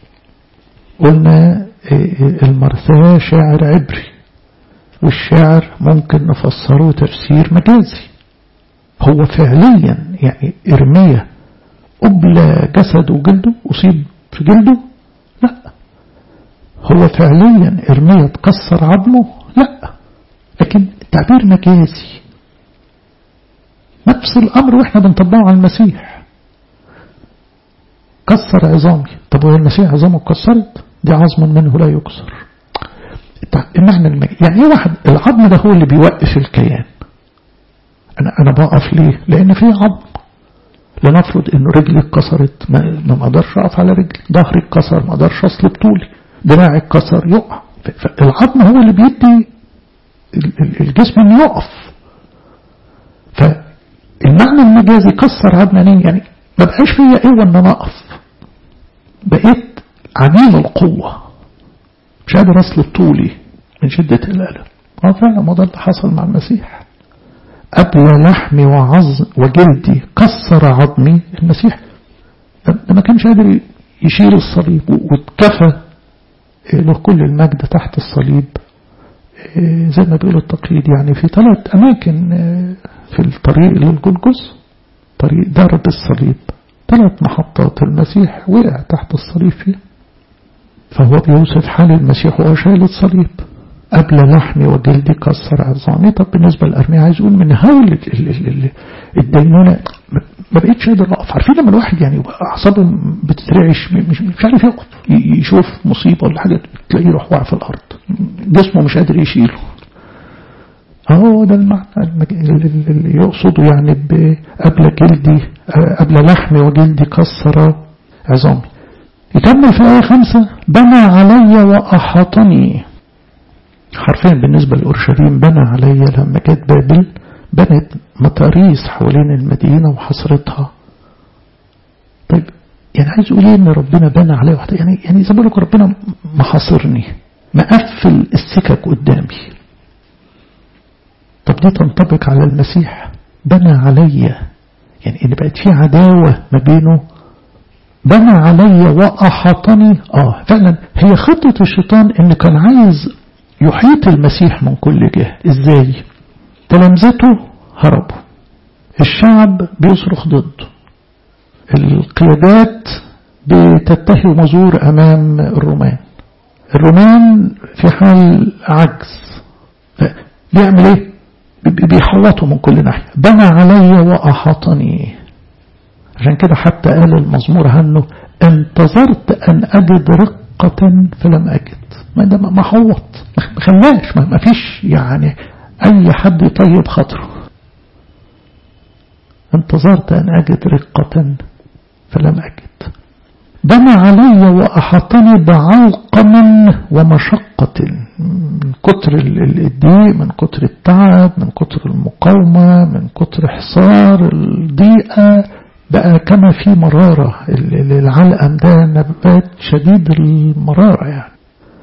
قلنا المرثاة شاعر عبري والشعر ممكن نفسره تفسير مجازي هو فعليا يعني إرمية أبلى جسده وجلده أصيب في جلده لا هو فعليا إرمية تكسر عظمه لا لكن تعبير مجازي نفس الأمر وإحنا بنطبقه على المسيح كسر عظامي طب وهي المسيح عظامه اتكسرت دي عظم منه لا يكسر المعنى المجازي يعني ايه واحد العظم ده هو اللي بيوقف الكيان انا انا بقف ليه لان في عظم لنفرض انه رجلي اتكسرت ما, ما اقدرش اقف على رجلي ظهري اتكسر ما اقدرش اصلب طولي دراعي اتكسر يقع فالعظم هو اللي بيدي الجسم انه يقف فالمعنى المجازي كسر عظمني يعني ما بقاش فيا قوه ان انا اقف بقيت عديم القوه مش قادر اصلب طولي من شده الالم اه فعلا ما ده اللي حصل مع المسيح أبلى لحمي وعظم وجلدي كسر عظمي المسيح ما كانش قادر يشيل الصليب واتكفى له كل المجد تحت الصليب زي ما بيقولوا التقليد يعني في ثلاث أماكن في الطريق للجلجس طريق درب الصليب ثلاث محطات المسيح وقع تحت الصليب فيه فهو بيوصف حال المسيح وهو شايل الصليب قبل لحمي وجلدي كسر عظامي طب بالنسبة للأرمية عايز يقول من هول الدينونة ما بقيتش قادر أقف عارفين لما الواحد يعني أعصابه بتترعش مش, مش عارف يقف يشوف مصيبة ولا حاجة تلاقيه يروح واقع في الأرض جسمه مش قادر يشيله اهو ده المعنى اللي يقصده يعني قبل جلدي قبل لحمي وجلدي كسر عظامي يكمل في الآية خمسة بنى علي وأحاطني حرفيا بالنسبة لأورشليم بنى عليا لما جت بابل بنت مطاريس حوالين المدينة وحصرتها طيب يعني عايز يقول ايه ان ربنا بنى عليا واحدة يعني يعني زي ما لك ربنا محاصرني مقفل السكك قدامي طب دي تنطبق على المسيح بنى عليا يعني ان بقت في عداوة ما بينه بنى عليا وأحاطني اه فعلا هي خطة الشيطان ان كان عايز يحيط المسيح من كل جهة ازاي تلامذته هربوا الشعب بيصرخ ضده القيادات بتتهي ومزور امام الرومان الرومان في حال عجز بيعمل ايه بيحوطوا من كل ناحية بنى علي وأحاطني عشان كده حتى قال المزمور عنه انتظرت أن أجد رقة فلم أجد ما ده ما حوط ما خلاش ما فيش يعني أي حد يطيب خاطره انتظرت أن أجد رقة فلم أجد بنى علي وأحاطني بعلقم ومشقة من كتر الضيق من كتر التعب من كتر المقاومة من كتر حصار الضيقة بقى كما في مرارة العلقم ده نبات شديد المرارة يعني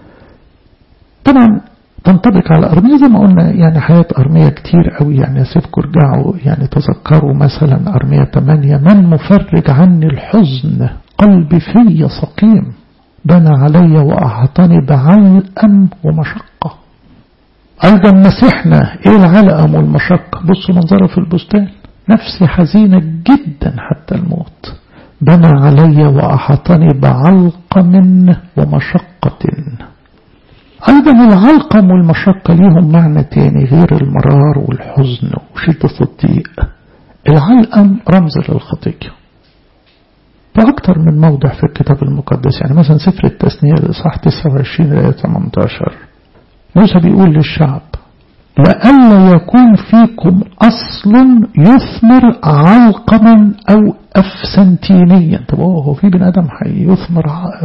طبعا تنطبق على أرمية زي ما قلنا يعني حياة أرمية كتير قوي يعني سيبكم ارجعوا يعني تذكروا مثلا أرمية 8 من مفرج عني الحزن قلبي في سقيم بنى علي وأعطاني بعلقم ومشقة أيضا مسحنا إيه العلقم والمشقة بصوا منظره في البستان نفسي حزينة جدا حتى الموت بنى علي وأحاطني بعلقم ومشقة أيضا العلقم والمشقة ليهم معنى تاني غير المرار والحزن وشدة الضيق العلقم رمز للخطية فأكثر من موضع في الكتاب المقدس يعني مثلا سفر التثنية الإصحاح 29 آية 18 موسى بيقول للشعب لئلا يكون فيكم أصل يثمر علقما أو أفسنتينيا طب هو في بني آدم هيثمر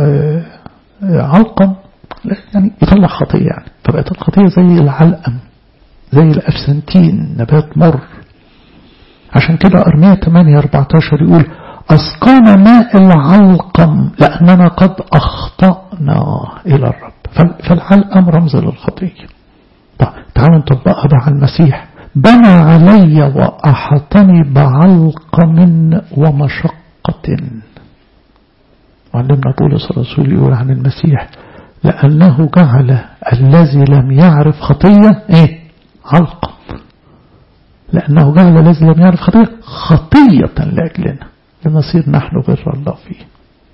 علقم يعني يطلع خطية يعني فبقت الخطية زي العلقم زي الأفسنتين نبات مر عشان كده أرمية 8 14 يقول أسقانا ماء العلقم لأننا قد أخطأنا إلى الرب فالعلقم رمز للخطية طب تعالوا نطبقها بقى على المسيح بنى علي وأحطني بعلقم ومشقة معلمنا بولس الرسول يقول عن المسيح لأنه جعل الذي لم يعرف خطية إيه علقم لأنه جعل الذي لم يعرف خطية خطية لأجلنا لنصير نحن بر الله فيه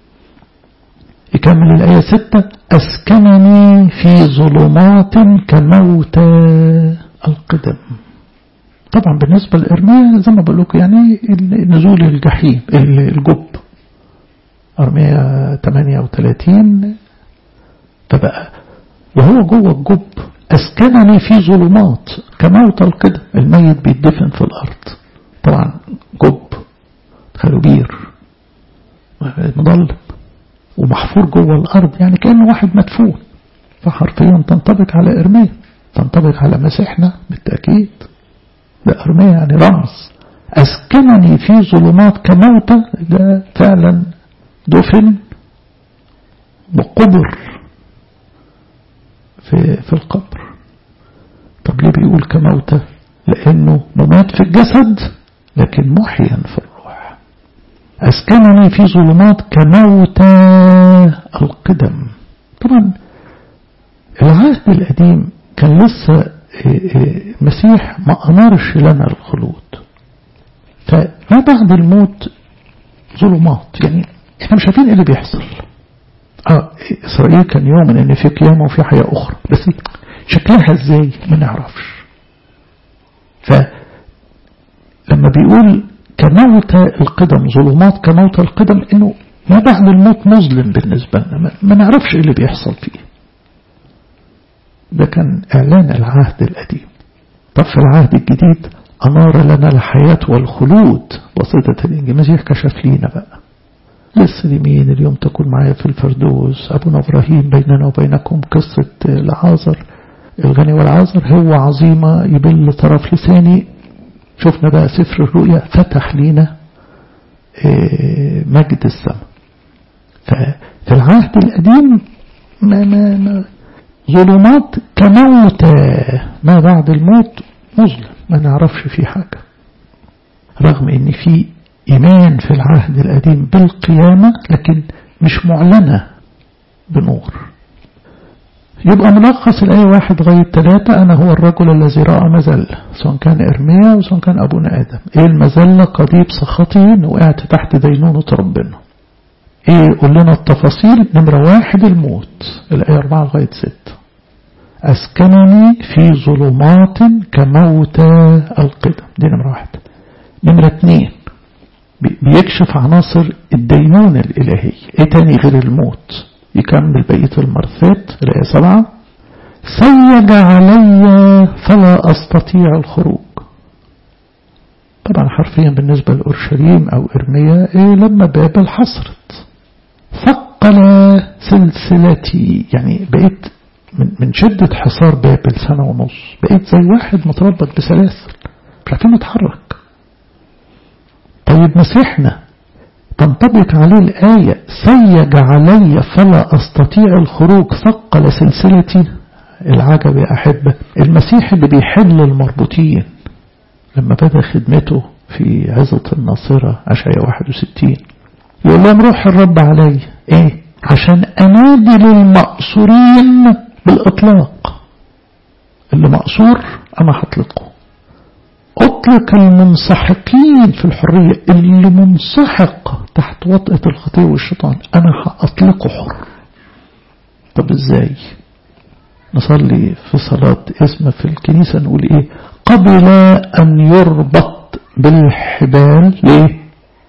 يكمل الآية ستة أسكنني في ظلمات كموت القدم طبعا بالنسبة لإرميا زي ما بقول لكم يعني نزول الجحيم الجب أرميا 38 فبقى وهو جوه الجب أسكنني في ظلمات كموت القدم الميت بيدفن في الأرض طبعا جب خلوبير مضلم ومحفور جوه الأرض يعني كأنه واحد مدفون فحرفيا تنطبق على إرميا تنطبق على مسيحنا بالتأكيد ده أرميا يعني رمز أسكنني في ظلمات كموتى ده فعلا دفن وقبر في, في القبر طب ليه بيقول كموتى لأنه ممات في الجسد لكن محيا في الروح أسكنني في ظلمات كموتى القدم طبعا العهد القديم كان لسه المسيح ما أنارش لنا الخلود فما بعد الموت ظلمات يعني احنا مش عارفين ايه اللي بيحصل اه اسرائيل كان يؤمن ان في قيامه وفي حياه اخرى بس شكلها ازاي ما نعرفش فلما بيقول كموت القدم ظلمات كموت القدم انه ما بعد الموت مظلم بالنسبه لنا ما نعرفش ايه اللي بيحصل فيه ده كان اعلان العهد القديم طب في العهد الجديد أنار لنا الحياة والخلود وصيدة الإنجيل المسيح كشف لينا بقى لسه لمين اليوم تكون معايا في الفردوس أبونا إبراهيم بيننا وبينكم قصة العازر الغني والعازر هو عظيمة يبل طرف لساني شفنا بقى سفر الرؤيا فتح لينا مجد السماء ففي العهد القديم ما ما ما ظلمات كموتى ما بعد الموت مظلم ما نعرفش فيه حاجة رغم ان في ايمان في العهد القديم بالقيامة لكن مش معلنة بنور يبقى ملخص الآية واحد غاية ثلاثة أنا هو الرجل الذي رأى مزلة سواء كان إرميا وسواء كان أبونا آدم إيه المزلة قضيب سخطه إن وقعت تحت دينونة ربنا إيه قول لنا التفاصيل نمرة واحد الموت الآية أربعة لغاية ستة أسكنني في ظلمات كموتى القدم دي نمرة واحد نمرة اتنين بيكشف عناصر الدينونة الإلهية ايه تاني غير الموت يكمل بقية المرثات الآية سبعة سيج علي فلا أستطيع الخروج طبعا حرفيا بالنسبة لأورشليم أو إرميا إيه لما بابل حصرت ثقل سلسلتي يعني بقيت من من شدة حصار بابل سنة ونص بقيت زي واحد متربط بسلاسل مش عارفين نتحرك طيب مسيحنا تنطبق عليه الآية سيج علي فلا أستطيع الخروج ثقل سلسلتي العجب يا أحبة المسيح اللي بيحل المربوطين لما بدأ خدمته في عزة الناصرة عشاية 61 يقول لهم روح الرب علي ايه عشان أنادي للمأسورين بالإطلاق اللي مأسور أنا هطلقه أطلق المنسحقين في الحرية اللي منسحق تحت وطئة الخطية والشيطان أنا هأطلقه حر طب إزاي نصلي في صلاة اسم في الكنيسة نقول إيه قبل أن يربط بالحبال ليه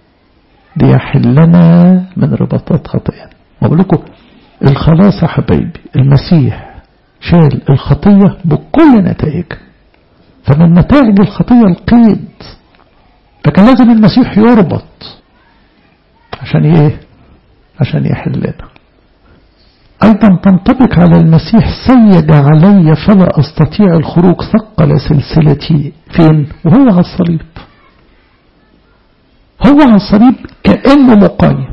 ليحلنا من رباطات خطايانا أقول لكم الخلاص يا حبايبي المسيح شال الخطية بكل نتائجها فمن نتائج الخطية القيد فكان لازم المسيح يربط عشان ايه عشان يحلنا أيضا تنطبق على المسيح سيد علي فلا أستطيع الخروج ثقل سلسلتي فين وهو على الصليب هو على الصليب كأنه مقيد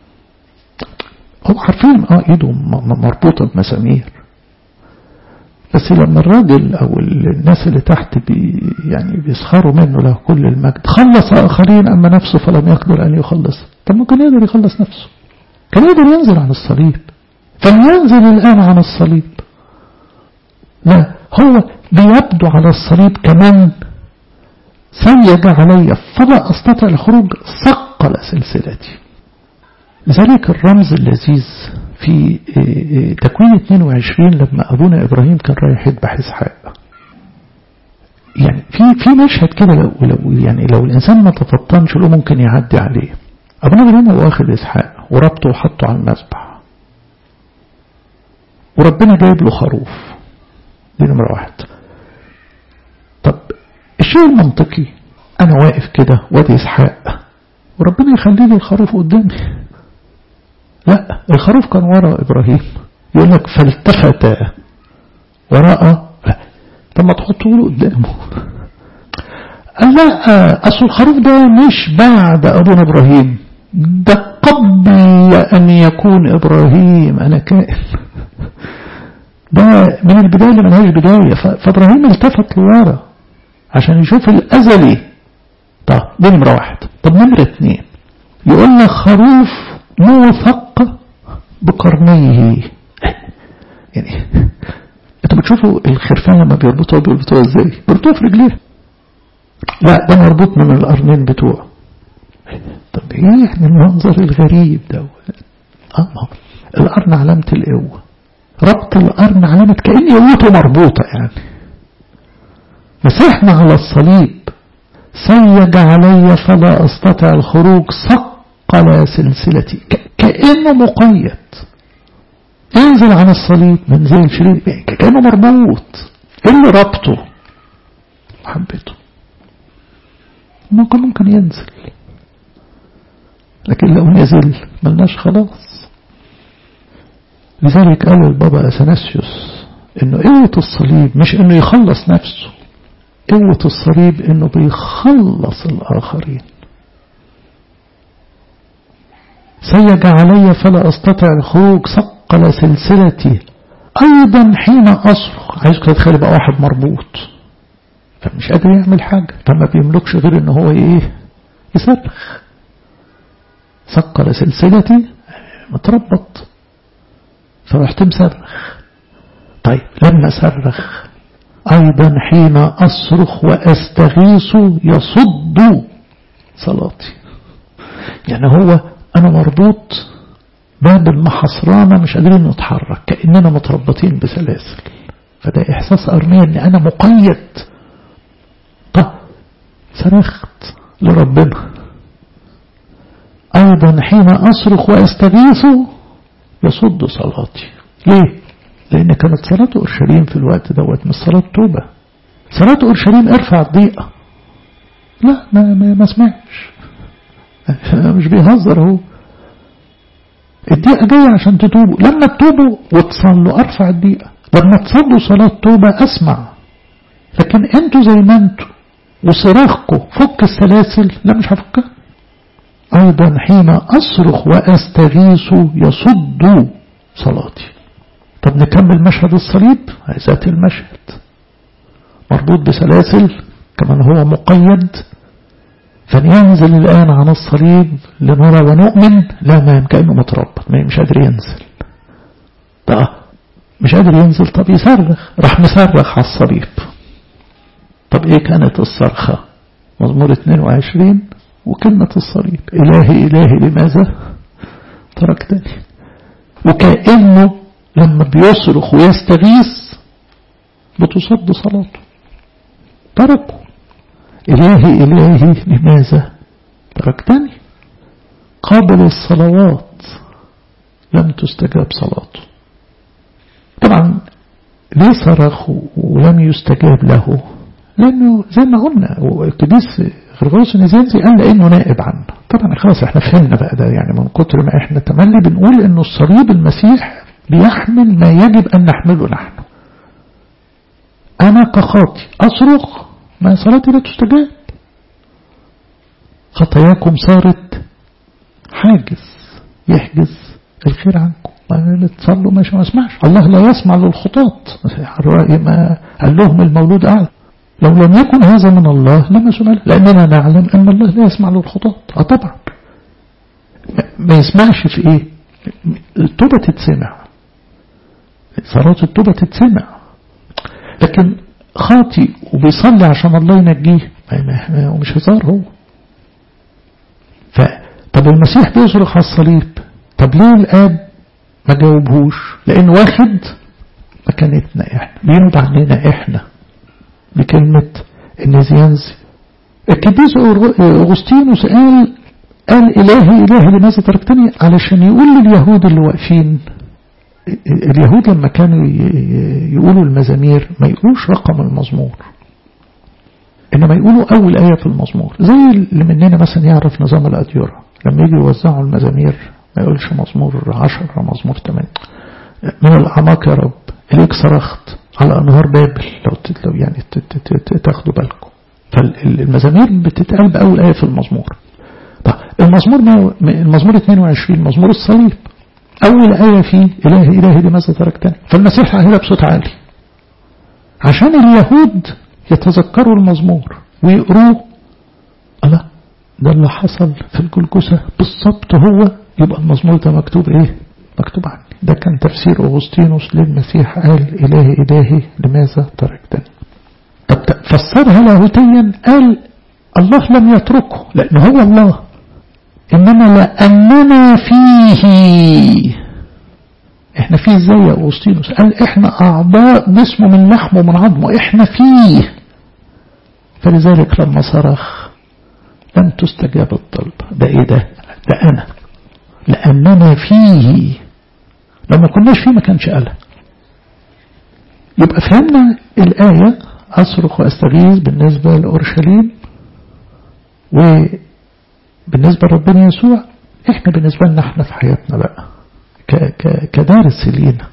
هو عارفين اه ايده مربوطة بمسامير بس لما الراجل او الناس اللي تحت بي يعني بيسخروا منه له كل المجد خلص اخرين اما نفسه فلم يقدر ان يخلص طب ممكن يقدر يخلص نفسه كان يقدر ينزل عن الصليب فلينزل الان عن الصليب لا هو بيبدو على الصليب كمان سيج علي فلا استطيع الخروج ثقل سلسلتي لذلك الرمز اللذيذ في تكوين 22 لما أبونا إبراهيم كان رايح يذبح إسحاق يعني في في مشهد كده لو, لو يعني لو الإنسان ما تفطنش له ممكن يعدي عليه أبونا إبراهيم هو واخد إسحاق وربطه وحطه على المذبح وربنا جايب له خروف دي نمرة واحد طب الشيء المنطقي أنا واقف كده وادي إسحاق وربنا يخلي لي الخروف قدامي لا الخروف كان وراء إبراهيم يقول لك فالتفت وراء لا طب ما تحطه له قدامه قال لا أصل الخروف ده مش بعد أبونا إبراهيم ده قبل أن يكون إبراهيم أنا كائن ده من البداية اللي ملهاش بداية فإبراهيم التفت لورا عشان يشوف الأزلي طب دي نمرة واحد طب نمرة اتنين يقول لك خروف موثق بقرنيه يعني انتوا بتشوفوا الخرفان لما بيربطوها بيربطوها ازاي بيربطوها في رجليه لا ده مربوط من القرنين بتوعه طب ايه يعني المنظر الغريب ده اه القرن علامة القوة ربط القرن علامة كأن قوته مربوطة يعني مسحنا على الصليب سيج علي فلا استطع الخروج ثقل سلسلتي كأنه مقيد ينزل عن الصليب منزل شرير كأنه مربوط ايه اللي ربطه حبيته ممكن ممكن ينزل لكن لو نزل ملناش خلاص لذلك قال البابا أثناسيوس انه قوة الصليب مش انه يخلص نفسه قوة الصليب انه بيخلص الاخرين سيج علي فلا استطع الخروج ثقل سلسلتي ايضا حين اصرخ عايزك تتخيل بقى واحد مربوط فمش قادر يعمل حاجة فما بيملكش غير ان هو ايه يصرخ ثقل سلسلتي متربط فرحت مصرخ طيب لما صرخ أيضا حين أصرخ وأستغيث يصد صلاتي يعني هو أنا مربوط باب المحصرانة مش قادرين نتحرك كأننا متربطين بسلاسل فده إحساس أرمية أن أنا مقيد طب صرخت لربنا أيضا حين أصرخ وأستغيث يصد صلاتي ليه لأن كانت صلاة أورشليم في الوقت دوت مش صلاة توبة صلاة أورشليم ارفع الضيقة لا ما, ما, ما سمعش مش بيهزر هو الضيقة جاية عشان تتوبوا لما تتوبوا وتصلوا ارفع الضيقة لما تصلوا صلاة توبة اسمع لكن انتوا زي ما انتوا وصراخكم فك السلاسل لا مش هفكها أيضا حين أصرخ وأستغيث يصد صلاتي طب نكمل مشهد الصليب ذات المشهد مربوط بسلاسل كمان هو مقيد فلينزل الآن عن الصليب لنرى ونؤمن لا ما كأنه متربط مش قادر ينزل ده مش قادر ينزل طب يصرخ راح مصرخ على الصليب طب ايه كانت الصرخة مزمور 22 وكلمة الصليب إلهي إلهي لماذا تركتني وكأنه لما بيصرخ ويستغيث بتصد صلاته تركه إلهي إلهي لماذا تركتني قابل الصلوات لم تستجاب صلاته طبعا ليه صرخ ولم يستجاب له لأنه زي ما قلنا القديس غرغوس نزينزي قال لأنه نائب عنه طبعا خلاص احنا فهمنا بقى ده يعني من كتر ما احنا تملي بنقول انه الصليب المسيح بيحمل ما يجب أن نحمله نحن أنا كخاطي أصرخ ما صلاتي لا تستجاب خطاياكم صارت حاجز يحجز الخير عنكم تصلوا ماشي ما اسمعش الله لا يسمع للخطاط ما قال لهم المولود أعلى لو لم يكن هذا من الله لما سمع لأننا نعلم أن الله لا يسمع للخطاط اه طبعا ما يسمعش في ايه التوبة تتسمع صلاة التوبة تتسمع لكن خاطي وبيصلي عشان الله ينجيه ومش هزار هو طب المسيح بيصرخ على الصليب طب ليه الآب ما جاوبهوش لأن واخد مكانتنا احنا بينوب عننا احنا بكلمة النزيانزي الكبيس أغسطينوس قال قال إلهي إلهي لماذا تركتني علشان يقول لليهود اللي واقفين اليهود لما كانوا يقولوا المزامير ما يقولوش رقم المزمور إنما يقولوا أول آية في المزمور زي اللي مننا مثلا يعرف نظام الأديرة لما يجي يوزعوا المزامير ما يقولش مزمور عشر مزمور ثمانية من الأعماق يا رب إليك صرخت على أنهار بابل لو لو يعني تاخدوا بالكم فالمزامير بتتقال بأول آية في المزمور طيب المزمور المزمور 22 مزمور الصليب أول آية فيه إلهي إلهي لماذا تركتني فالمسيح قالها بصوت عالي عشان اليهود يتذكروا المزمور ويقروه الله ده اللي حصل في الجلجسة بالظبط هو يبقى المزمور ده مكتوب ايه مكتوب عني ده كان تفسير أغسطينوس للمسيح قال إلهي إلهي لماذا تركتني طب فسرها لاهوتيا قال الله لم يتركه لأن هو الله إنما لأننا فيه احنا فيه ازاي يا أغسطينوس قال احنا أعضاء جسمه من لحمه ومن عظمه احنا فيه فلذلك لما صرخ لم تستجاب الطلب ده ايه ده ده انا لأننا فيه لو ما كناش فيه ما كانش قالها يبقى فهمنا الآية أصرخ وأستغيث بالنسبة لأورشليم وبالنسبة لربنا يسوع احنا بالنسبة لنا احنا في حياتنا بقى كدارس لينا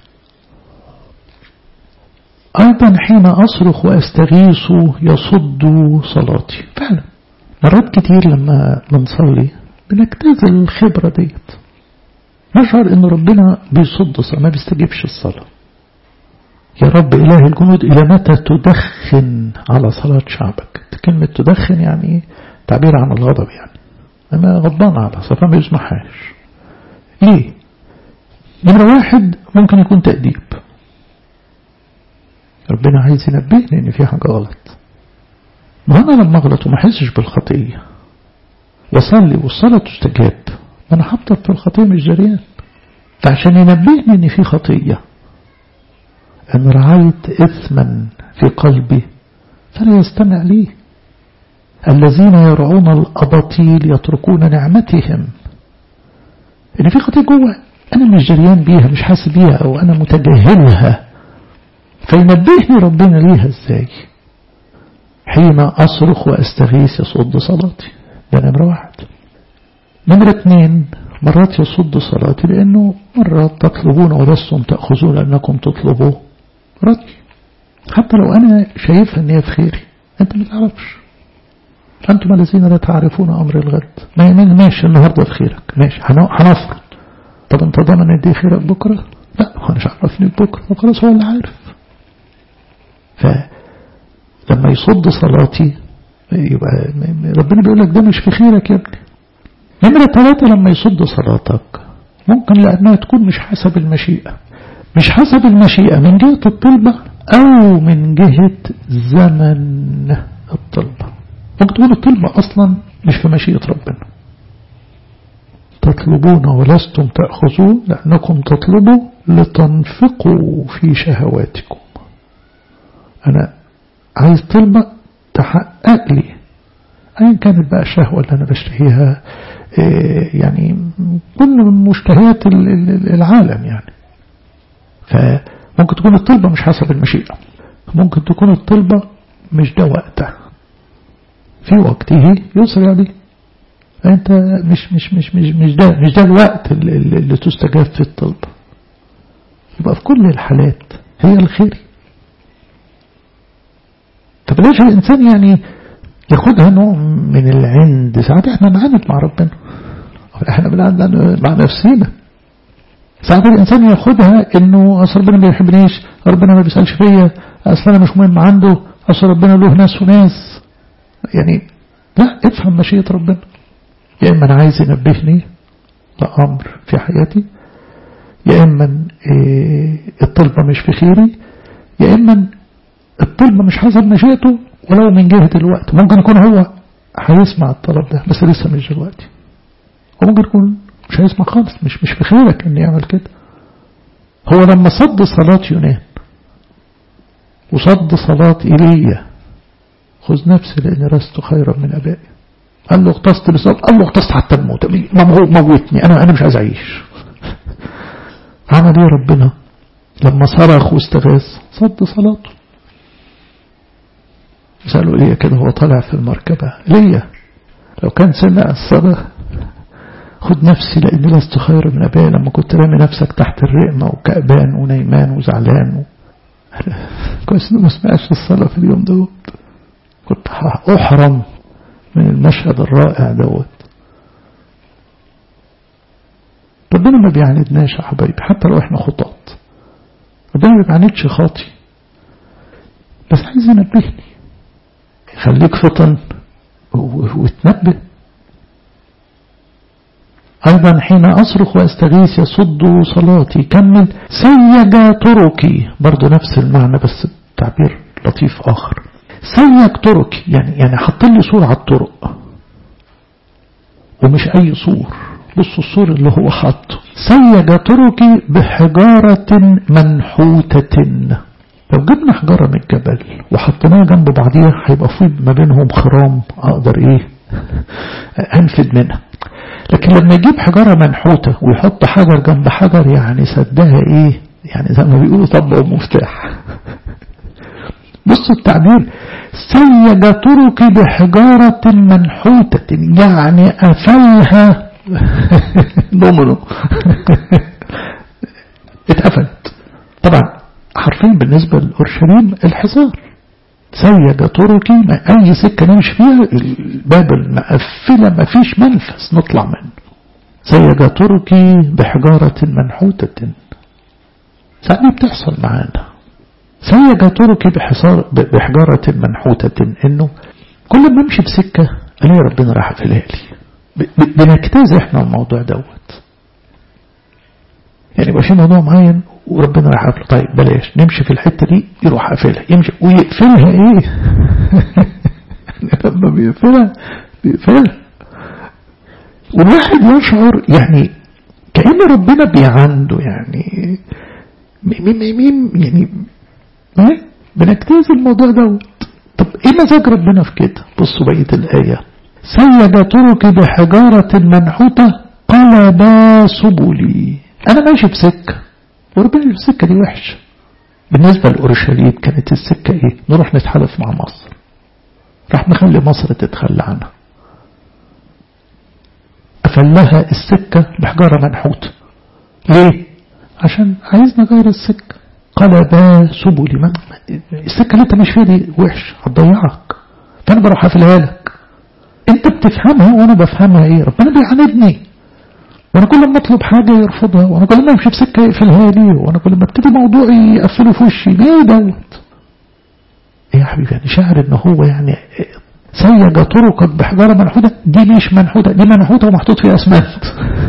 أيضا حين أصرخ وأستغيث يصد صلاتي فعلا مرات كتير لما بنصلي بنجتاز الخبرة ديت نشعر ان ربنا بيصد صلاة ما بيستجيبش الصلاة يا رب إله الجنود إلى متى تدخن على صلاة شعبك كلمة تدخن يعني تعبير عن الغضب يعني أنا غضبان على صلاة ما يسمحهاش ليه نمرة واحد ممكن يكون تأديب ربنا عايز ينبهني ان في حاجة غلط ما أنا لما أغلط وما أحسش بالخطية وصلي والصلاة تستجاب ما أنا هفضل في الخطية مش جريان فعشان ينبهني إن في خطية أن رعيت إثما في قلبي فلا يستمع لي الذين يرعون الأباطيل يتركون نعمتهم إن في خطية جوه أنا مش جريان بيها مش حاسس بيها أو أنا متجاهلها فينبهني ربنا ليها إزاي حين أصرخ وأستغيث يصد صلاتي ده نمرة واحد نمرة اثنين مرات يصد صلاتي لأنه مرات تطلبون ولستم تأخذون لأنكم تطلبوا ردي حتى لو أنا شايفها أن هي في خيري أنت ما تعرفش أنتم الذين لا تعرفون أمر الغد ما ماشي النهاردة في خيرك ماشي هنفرض طب أنت ضامن أن دي خيرك بكرة لا هو مش عرفني بكرة وخلاص هو اللي عارف فلما يصد صلاتي يبقى ربنا بيقول لك ده مش في خيرك يا ابني نمرة ثلاثة لما يصد صلاتك ممكن لأنها تكون مش حسب المشيئة مش حسب المشيئة من جهة الطلبة أو من جهة زمن الطلبة ممكن تكون الطلبة أصلا مش في مشيئة ربنا تطلبون ولستم تأخذون لأنكم تطلبوا لتنفقوا في شهواتكم أنا عايز طلبة تحقق لي أيا كانت بقى الشهوة اللي أنا بشتهيها يعني كل مشتهيات العالم يعني فممكن تكون الطلبة مش حسب المشيئة ممكن تكون الطلبة مش ده وقتها في وقته يسرع عليه انت مش مش مش مش مش ده مش ده الوقت اللي, اللي تستجاب في الطلبة يبقى في كل الحالات هي الخير طب ليش الإنسان يعني ياخدها نوع من العند ساعات احنا نعاند مع ربنا احنا بنعاند مع نفسينا ساعات الإنسان ياخدها إنه أصل ربنا ما بيحبنيش ربنا ما بيسألش فيا أصل أنا مش مهم عنده أصل ربنا له ناس وناس يعني لا افهم مشيئة ربنا يا إما أنا عايز ينبهني لأمر في حياتي يا إما إيه الطلبة مش في خيري يا إما الطلبة مش حسب مشيئته ولو من جهة الوقت ممكن يكون هو هيسمع الطلب ده بس لسه مش دلوقتي وممكن يكون مش هيسمع خالص مش مش في خيرك ان يعمل كده هو لما صد صلاة يونان وصد صلاة إيليا خذ نفسي لأني لست خيرا من أبائي قال له اغتصت بصلاة قال له اغتصت حتى الموت موتني أنا أنا مش عايز أعيش عمل إيه ربنا لما صرخ واستغاث صد صلاته سألوا ليه كده هو طالع في المركبة ليه لو كان سمع الصلاة خد نفسي لأني لست خير من أبائي لما كنت رامي نفسك تحت الرقمة وكأبان ونيمان وزعلان و... كويس إنه ما سمعش الصلاة في اليوم دوت كنت أحرم من المشهد الرائع دوت ربنا ما بيعاندناش يا حبايبي حتى لو احنا خطاط ربنا ما بيعاندش خاطي بس عايز ينبهني خليك فطن وتنبه أيضا حين أصرخ وأستغيث يصد صلاتي كمل سيج طرقي برضو نفس المعنى بس تعبير لطيف آخر سيج طرقي يعني يعني حط لي صور على الطرق ومش أي صور بصوا الصور اللي هو حاطه سيج طرقي بحجارة منحوتة لو جبنا حجارة من الجبل وحطيناها جنب بعضيها هيبقى في ما بينهم خرام أقدر إيه أنفد منها لكن لما يجيب حجارة منحوتة ويحط حجر جنب حجر يعني سدها ايه يعني زي ما بيقولوا طبق ومفتاح بصوا التعبير سيج طرقي بحجارة منحوتة يعني قفلها دومينو اتقفلت طبعا حرفيا بالنسبة لأورشليم الحصار سيج طرقي ما أي سكة نمشي فيها الباب المقفلة ما فيش منفس نطلع منه سيج طرقي بحجارة منحوتة سألي بتحصل معانا سيج طرقي بحصار بحجارة منحوتة إنه كل ما امشي بسكة ألاقي ربنا راح في لي بنجتاز احنا الموضوع دوت يعني يبقى في موضوع معين وربنا راح قافله طيب بلاش نمشي في الحتة دي يروح قافلها يمشي ويقفلها ايه لما بيقفلها بيقفلها والواحد يشعر يعني كأن ربنا بيعنده يعني مين مين يعني بنجتاز الموضوع دوت طب ايه مزاج ربنا في كده بصوا بقية الآية سيج طرقي بحجارة منحوتة قلب سبلي أنا ماشي بسكة وربنا السكة دي وحشة بالنسبة لأورشليم كانت السكة إيه نروح نتحالف مع مصر راح نخلي مصر تتخلى عنها أفلها السكة بحجارة منحوتة ليه عشان عايز نغير السكة قلب سبلي من السكة اللي انت مش فيها دي وحش هتضيعك فانا بروح افلها لك انت بتفهمها وانا بفهمها ايه ربنا بيعاندني وانا كل ما اطلب حاجة يرفضها وانا كل ما امشي في سكة يقفلها لي وانا كل ما ابتدي موضوعي يقفله في وشي ليه دوت ايه يا حبيبي يعني شاعر ان هو يعني سيج طرقك بحجارة منحوتة دي مش منحوتة دي منحوتة ومحطوط فيها اسمنت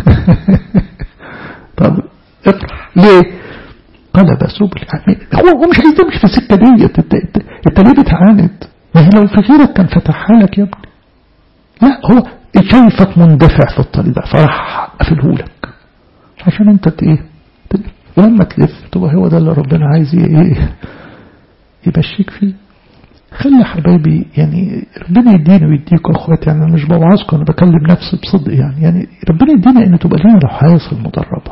طب اطرح ليه قلب سبل هو هو مش عايز تمشي في السكة ديت انت, انت, انت ليه بتعاند ما هي لو في غيرك كان فتحها لك يا ابني لا هو شايفك مندفع في الطريق ده فراح قفله لك عشان انت ايه ولما تلف تبقى هو ده اللي ربنا عايز ايه يمشيك فيه خلي حبايبي يعني ربنا يدينا ويديكم اخواتي يعني انا مش بوعظكم انا بكلم نفسي بصدق يعني يعني ربنا يدينا ان تبقى لنا الحياة المدربة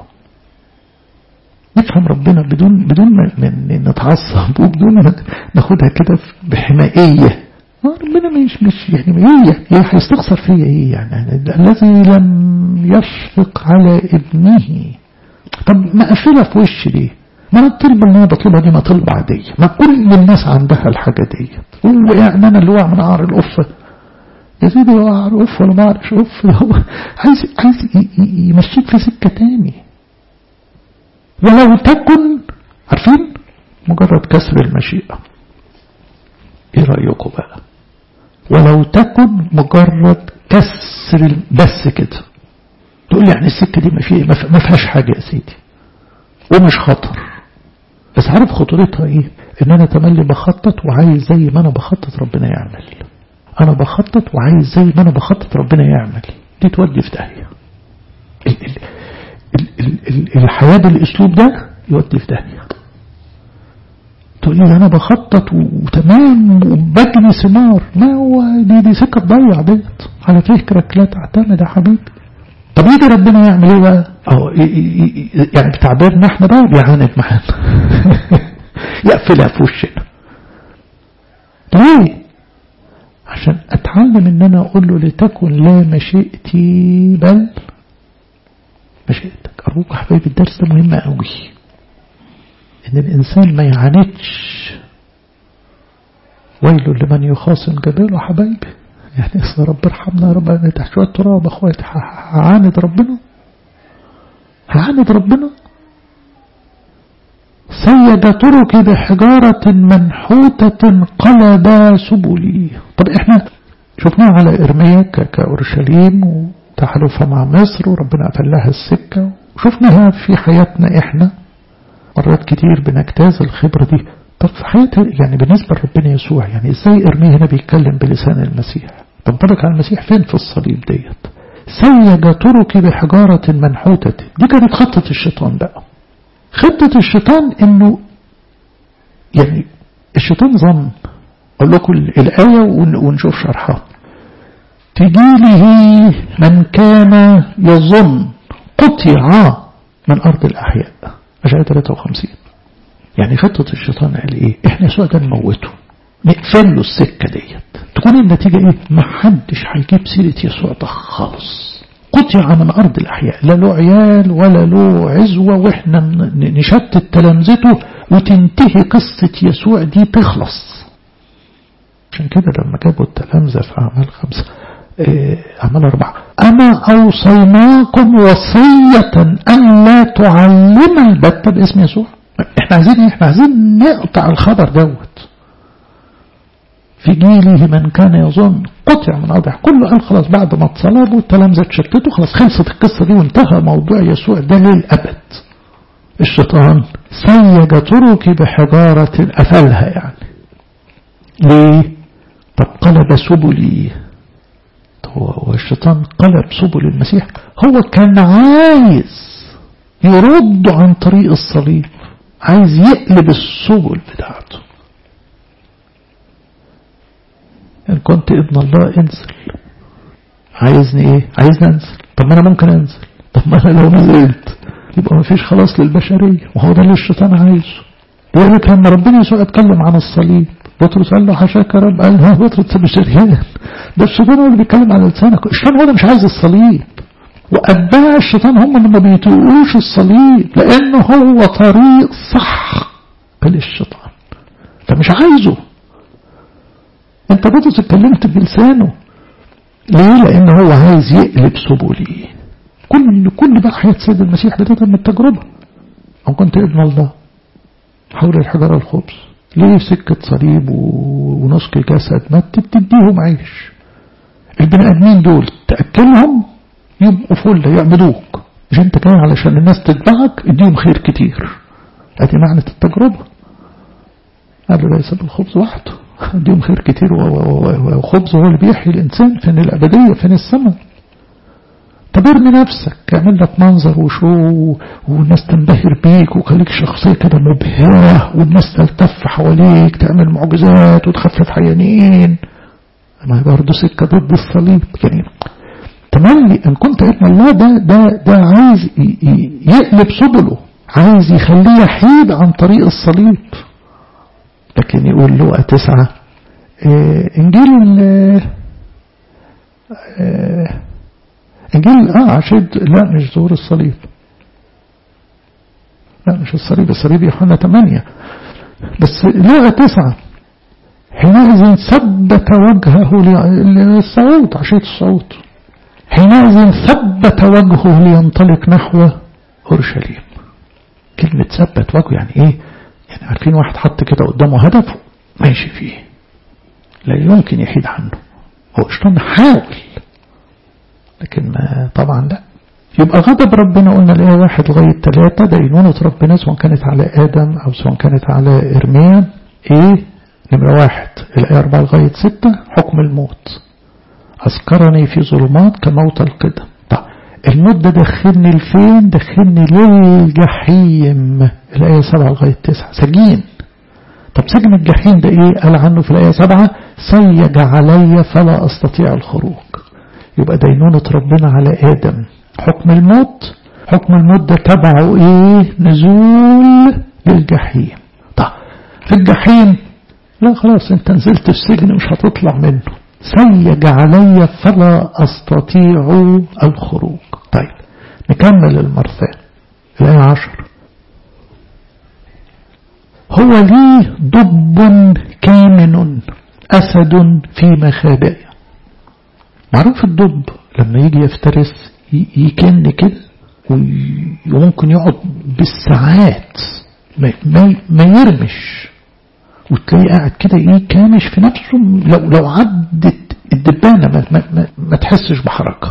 نفهم ربنا بدون بدون ما نتعصب وبدون ما ناخدها كده بحمائية ربنا مش مش يعني ايه يعني هيستخسر فيا ايه يعني الذي لم يشفق على ابنه طب ما قفلها في وشي ليه ما الطلبة اللي انا بطلبها دي ما طلبة عادية ما كل الناس عندها الحاجة دي هو يعني انا اللي وقع من قعر القفة يا سيدي هو قعر قفة ولا ما قعرش قفة هو عايز عايز يمشيك في سكة تاني ولو تكن عارفين مجرد كسر المشيئة ايه رأيكم بقى ولو تكن مجرد كسر بس كده تقول لي يعني السكة دي ما فيها ما فيهاش حاجة يا سيدي ومش خطر بس عارف خطورتها ايه ان انا تملي بخطط وعايز زي ما انا بخطط ربنا يعمل انا بخطط وعايز زي ما انا بخطط ربنا يعمل دي تودي في داهيه الحياة بالاسلوب ده يودي في داهيه تقول لي انا بخطط وتمام وبجني ثمار ما هو دي دي سكه تضيع ديت على فكرك لا تعتمد يا حبيبي طب يجي ربنا يعمل ايه بقى اهو يعني بتعبيرنا احنا بقى بيعاند معانا يقفلها في وشنا ليه عشان اتعلم ان انا اقول له لتكن لا مشيئتي بل مشيئتك ارجوك يا حبايبي الدرس ده مهم قوي ان الانسان ما يعاندش ويل لمن يخاصم جباله حبايبي يعني اسم رب ارحمنا يا رب انا تحت شويه تراب اخواتي هعاند ربنا هعاند ربنا سيد تركي بحجارة منحوتة قلب سبلي طب احنا شفناها على ارميا كاورشليم وتحالفها مع مصر وربنا قفل لها السكة وشفناها في حياتنا احنا مرات كتير بنجتاز الخبرة دي طب في حياتها يعني بالنسبة لربنا يسوع يعني ازاي ارميا هنا بيتكلم بلسان المسيح تنطبق على المسيح فين في الصليب ديت سيج تركي بحجارة منحوتة دي كانت خطة الشيطان بقى خطة الشيطان انه يعني الشيطان ظن اقول لكم الآية ونشوف شرحها تجيله من كان يظن قطع من أرض الأحياء أشعة 53 يعني خطة الشيطان قال إيه إحنا يسوع ده نموته نقفل له السكة ديت تكون النتيجة إيه ما حدش هيجيب سيرة يسوع ده خالص قطع من أرض الأحياء لا له عيال ولا له عزوة وإحنا نشتت تلامذته وتنتهي قصة يسوع دي تخلص عشان كده لما جابوا التلامذة في أعمال خمسة إيه أعمال أربعة أما أوصيناكم وصية أن لا تعلم البتة باسم يسوع احنا عايزين احنا عايزين نقطع الخبر دوت في جيله من كان يظن قطع من أضح كله قال خلاص بعد ما اتصلبوا التلامذة اتشتتوا خلاص خلصت القصة دي وانتهى موضوع يسوع ده للأبد الشيطان سيج تركي بحجارة قفلها يعني ليه طب قلب سبلي هو الشيطان قلب سبل المسيح هو كان عايز يرد عن طريق الصليب عايز يقلب السبل بتاعته إن كنت ابن الله انزل عايزني ايه عايزني انزل طب ما انا ممكن انزل طب ما انا لو نزلت يبقى ما فيش خلاص للبشرية وهو ده اللي الشيطان عايزه يقول لك لما ربنا يسوع اتكلم عن الصليب بطرس قال له حشاك يا رب قال ها بطرس مش شريان ده الشيطان هو اللي بيتكلم على لسانك الشيطان هو اللي مش عايز الصليب وأتباع الشيطان هم اللي ما بيطيقوش الصليب لأنه هو طريق صح للشيطان فمش عايزه انت بطرس اتكلمت بلسانه ليه لأنه هو عايز يقلب سبلي كل كل بقى حياة سيد المسيح بداية من التجربة أو كنت ابن الله حول الحجر الخبز ليه سكة صليب ونسك جسد ما تديهم عيش البني ادمين دول تأكلهم يبقوا فل يعبدوك مش انت جاي علشان الناس تتبعك اديهم خير كتير ادي معنى التجربة قال له ليس بالخبز وحده اديهم خير كتير وخبز هو اللي بيحيي الانسان فين الابدية فين السماء طب ارمي نفسك اعمل لك منظر وشو والناس تنبهر بيك وخليك شخصية كده مبهرة والناس تلتف حواليك تعمل معجزات وتخفف حيانين ما هي برضه سكة ضد الصليب يعني تملي ان كنت ابن الله ده ده ده عايز يقلب سبله عايز يخليه يحيد عن طريق الصليب لكن يقول له تسعة إيه انجيل إيه انجيل اه عشان لا مش ظهور الصليب لا مش الصليب الصليب يوحنا 8 بس لغة تسعة حينئذ ثبت وجهه للصعود عشية الصعود حينئذ ثبت وجهه لينطلق نحو أورشليم كلمة ثبت وجهه يعني ايه يعني عارفين واحد حط كده قدامه هدف ماشي فيه لا يمكن يحيد عنه هو الشيطان حاول لكن ما طبعا لا يبقى غضب ربنا قلنا الآية واحد لغاية ثلاثة دينونة ربنا سواء كانت على آدم أو سواء كانت على إرميا إيه نمرة واحد الآية أربعة لغاية ستة حكم الموت أذكرني في ظلمات كموت القدم طب الموت ده دخلني لفين دخلني للجحيم الآية سبعة لغاية تسعة سجين طب سجن الجحيم ده إيه قال عنه في الآية سبعة سيج علي فلا أستطيع الخروج يبقى دينونة ربنا على آدم حكم الموت حكم الموت ده تبعه ايه نزول للجحيم طب في الجحيم لا خلاص انت نزلت السجن مش هتطلع منه سيج علي فلا استطيع الخروج طيب نكمل المرثاه الآية عشر هو لي دب كامن أسد في مخابئه معروف الدب لما يجي يفترس يكن كده وممكن يقعد بالساعات ما, ما, ما يرمش وتلاقيه قاعد كده ايه كامش في نفسه لو لو عدت الدبانة ما, ما, ما, ما تحسش بحركة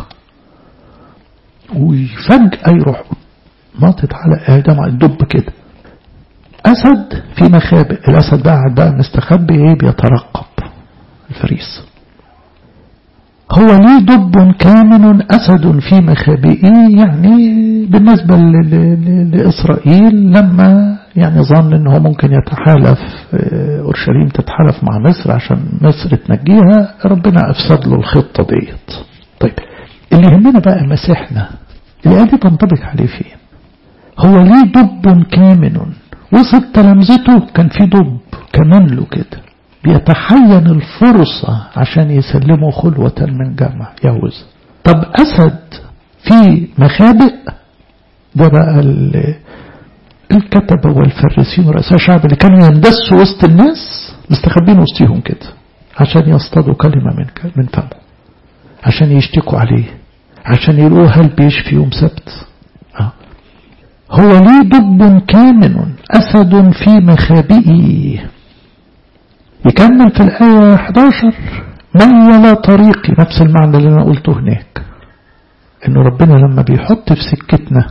وفجأة يروح ناطط على آدم على الدب كده أسد في مخابئ الأسد ده قاعد بقى مستخبي ايه بيترقب الفريسه هو لي دب كامن أسد في مخابئه يعني بالنسبة لإسرائيل لما يعني ظن أنه ممكن يتحالف أورشليم تتحالف مع مصر عشان مصر تنجيها ربنا أفسد له الخطة ديت طيب اللي يهمنا بقى مسيحنا الآية دي تنطبق عليه فين هو ليه دب كامن وسط تلامذته كان في دب كمان له كده بيتحين الفرصة عشان يسلموا خلوة من جمع يهوذا طب أسد في مخابئ ده بقى الكتبة والفريسين ورؤساء الشعب اللي كانوا يندسوا وسط الناس مستخبين وسطيهم كده عشان يصطادوا كلمة من من فمه عشان يشتكوا عليه عشان يقولوا هل بيشفي يوم سبت آه. هو لي دب كامن أسد في مخابئه يكمل في الآية 11 ميل طريقي نفس المعنى اللي أنا قلته هناك إنه ربنا لما بيحط في سكتنا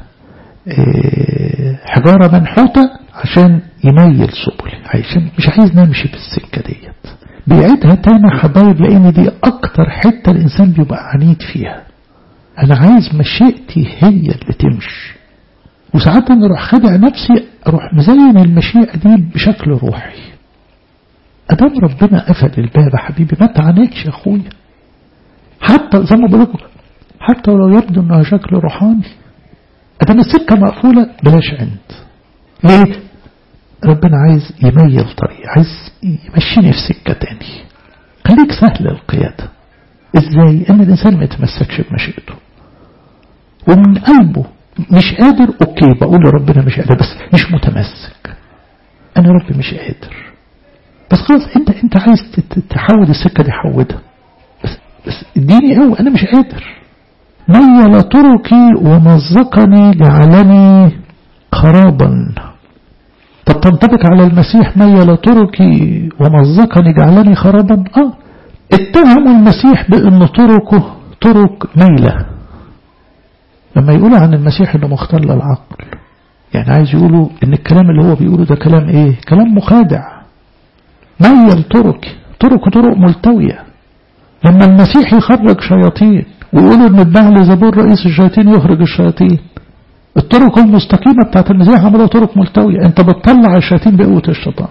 حجارة منحوتة عشان يميل سبلي عشان مش عايز نمشي في السكة ديت بيعيدها تاني حبايب لأن دي أكتر حتة الإنسان بيبقى عنيد فيها أنا عايز مشيئتي هي اللي تمشي وساعات أنا أروح خدع نفسي أروح مزين المشيئة دي بشكل روحي أدام ربنا قفل الباب يا حبيبي ما تعانيكش يا أخويا حتى زي ما بقول لكم حتى ولو يبدو أنها شكل روحاني أدام السكة مقفولة بلاش عند ليه؟ ربنا عايز يميل طريق عايز يمشيني في سكة تاني خليك سهل القيادة ازاي ان الانسان ما يتمسكش بمشيئته ومن قلبه مش قادر اوكي بقول لربنا مش قادر بس مش متمسك انا ربي مش قادر بس خلاص انت انت عايز تحود السكه دي حودها بس بس اديني قوه انا مش قادر ميل طرقي ومزقني جعلني خرابا طب تنطبق على المسيح ميل طرقي ومزقني جعلني خرابا اه اتهموا المسيح بان طرقه طرق ميلة لما يقولوا عن المسيح انه مختل العقل يعني عايز يقولوا ان الكلام اللي هو بيقوله ده كلام ايه كلام مخادع ميل طرق طرق طرق ملتوية لما المسيح يخرج شياطين ويقولوا ان النهل زبور رئيس الشياطين يخرج الشياطين الطرق المستقيمة بتاعت المسيح عملها طرق ملتوية انت بتطلع الشياطين بقوة الشيطان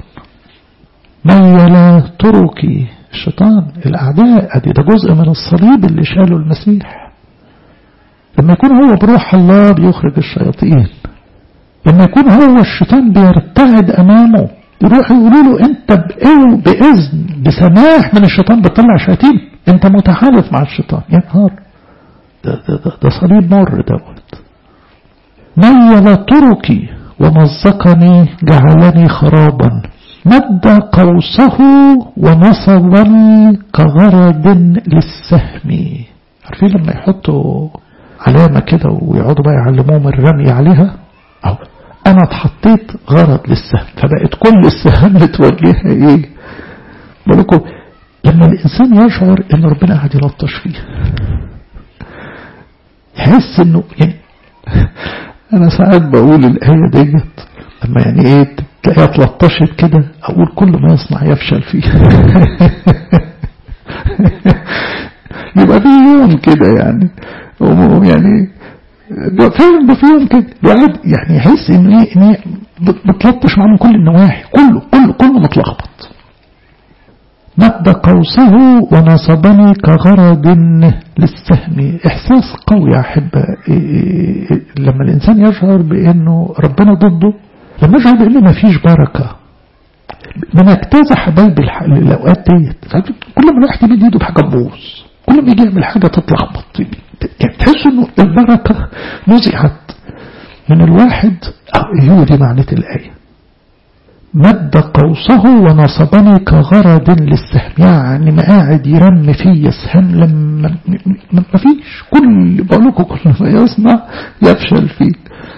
ميل طرقي الشيطان الأعداء أدي ده جزء من الصليب اللي شاله المسيح لما يكون هو بروح الله بيخرج الشياطين لما يكون هو الشيطان بيرتعد أمامه يروح يقولوا له أنت بإذن بسماح من الشيطان بتطلع شياطين أنت متحالف مع الشيطان يا نهار ده, ده, ده, ده صليب مر دوت ميل طرقي ومزقني جعلني خرابا مد قوسه ونصبني كغرض للسهم عارفين لما يحطوا علامة كده ويقعدوا بقى يعلموهم الرمي عليها أو انا اتحطيت غرض للسهم فبقت كل السهام متوجهه ايه بقولكم لما الانسان يشعر ان ربنا قاعد يلطش فيه يحس انه يعني انا ساعات بقول الايه ديت لما يعني ايه تلاقيها اتلطشت كده اقول كل ما يصنع يفشل فيه يبقى في يوم كده يعني يعني فعلا في يوم كده الواحد يعني يحس ان ايه ان هي بتلطش معاه من كل النواحي كله كله كله متلخبط مد قوسه ونصبني كغرض للسهم إحساس قوي يا أحبة لما الإنسان يشعر بأنه ربنا ضده لما يشعر بأنه ما فيش بركة بنجتاز حبايب الأوقات ديت كل ما الواحد يمد ايده بحاجة تبوظ كل ما يجي يعمل حاجة تتلخبط يعني تحس انه البركة نزعت من الواحد هو دي معنى الآية مد قوسه ونصبني كغرض للسهم يعني ما قاعد يرم فيه سهم لما ما فيش كل بقولكم كل ما يصنع يفشل فيه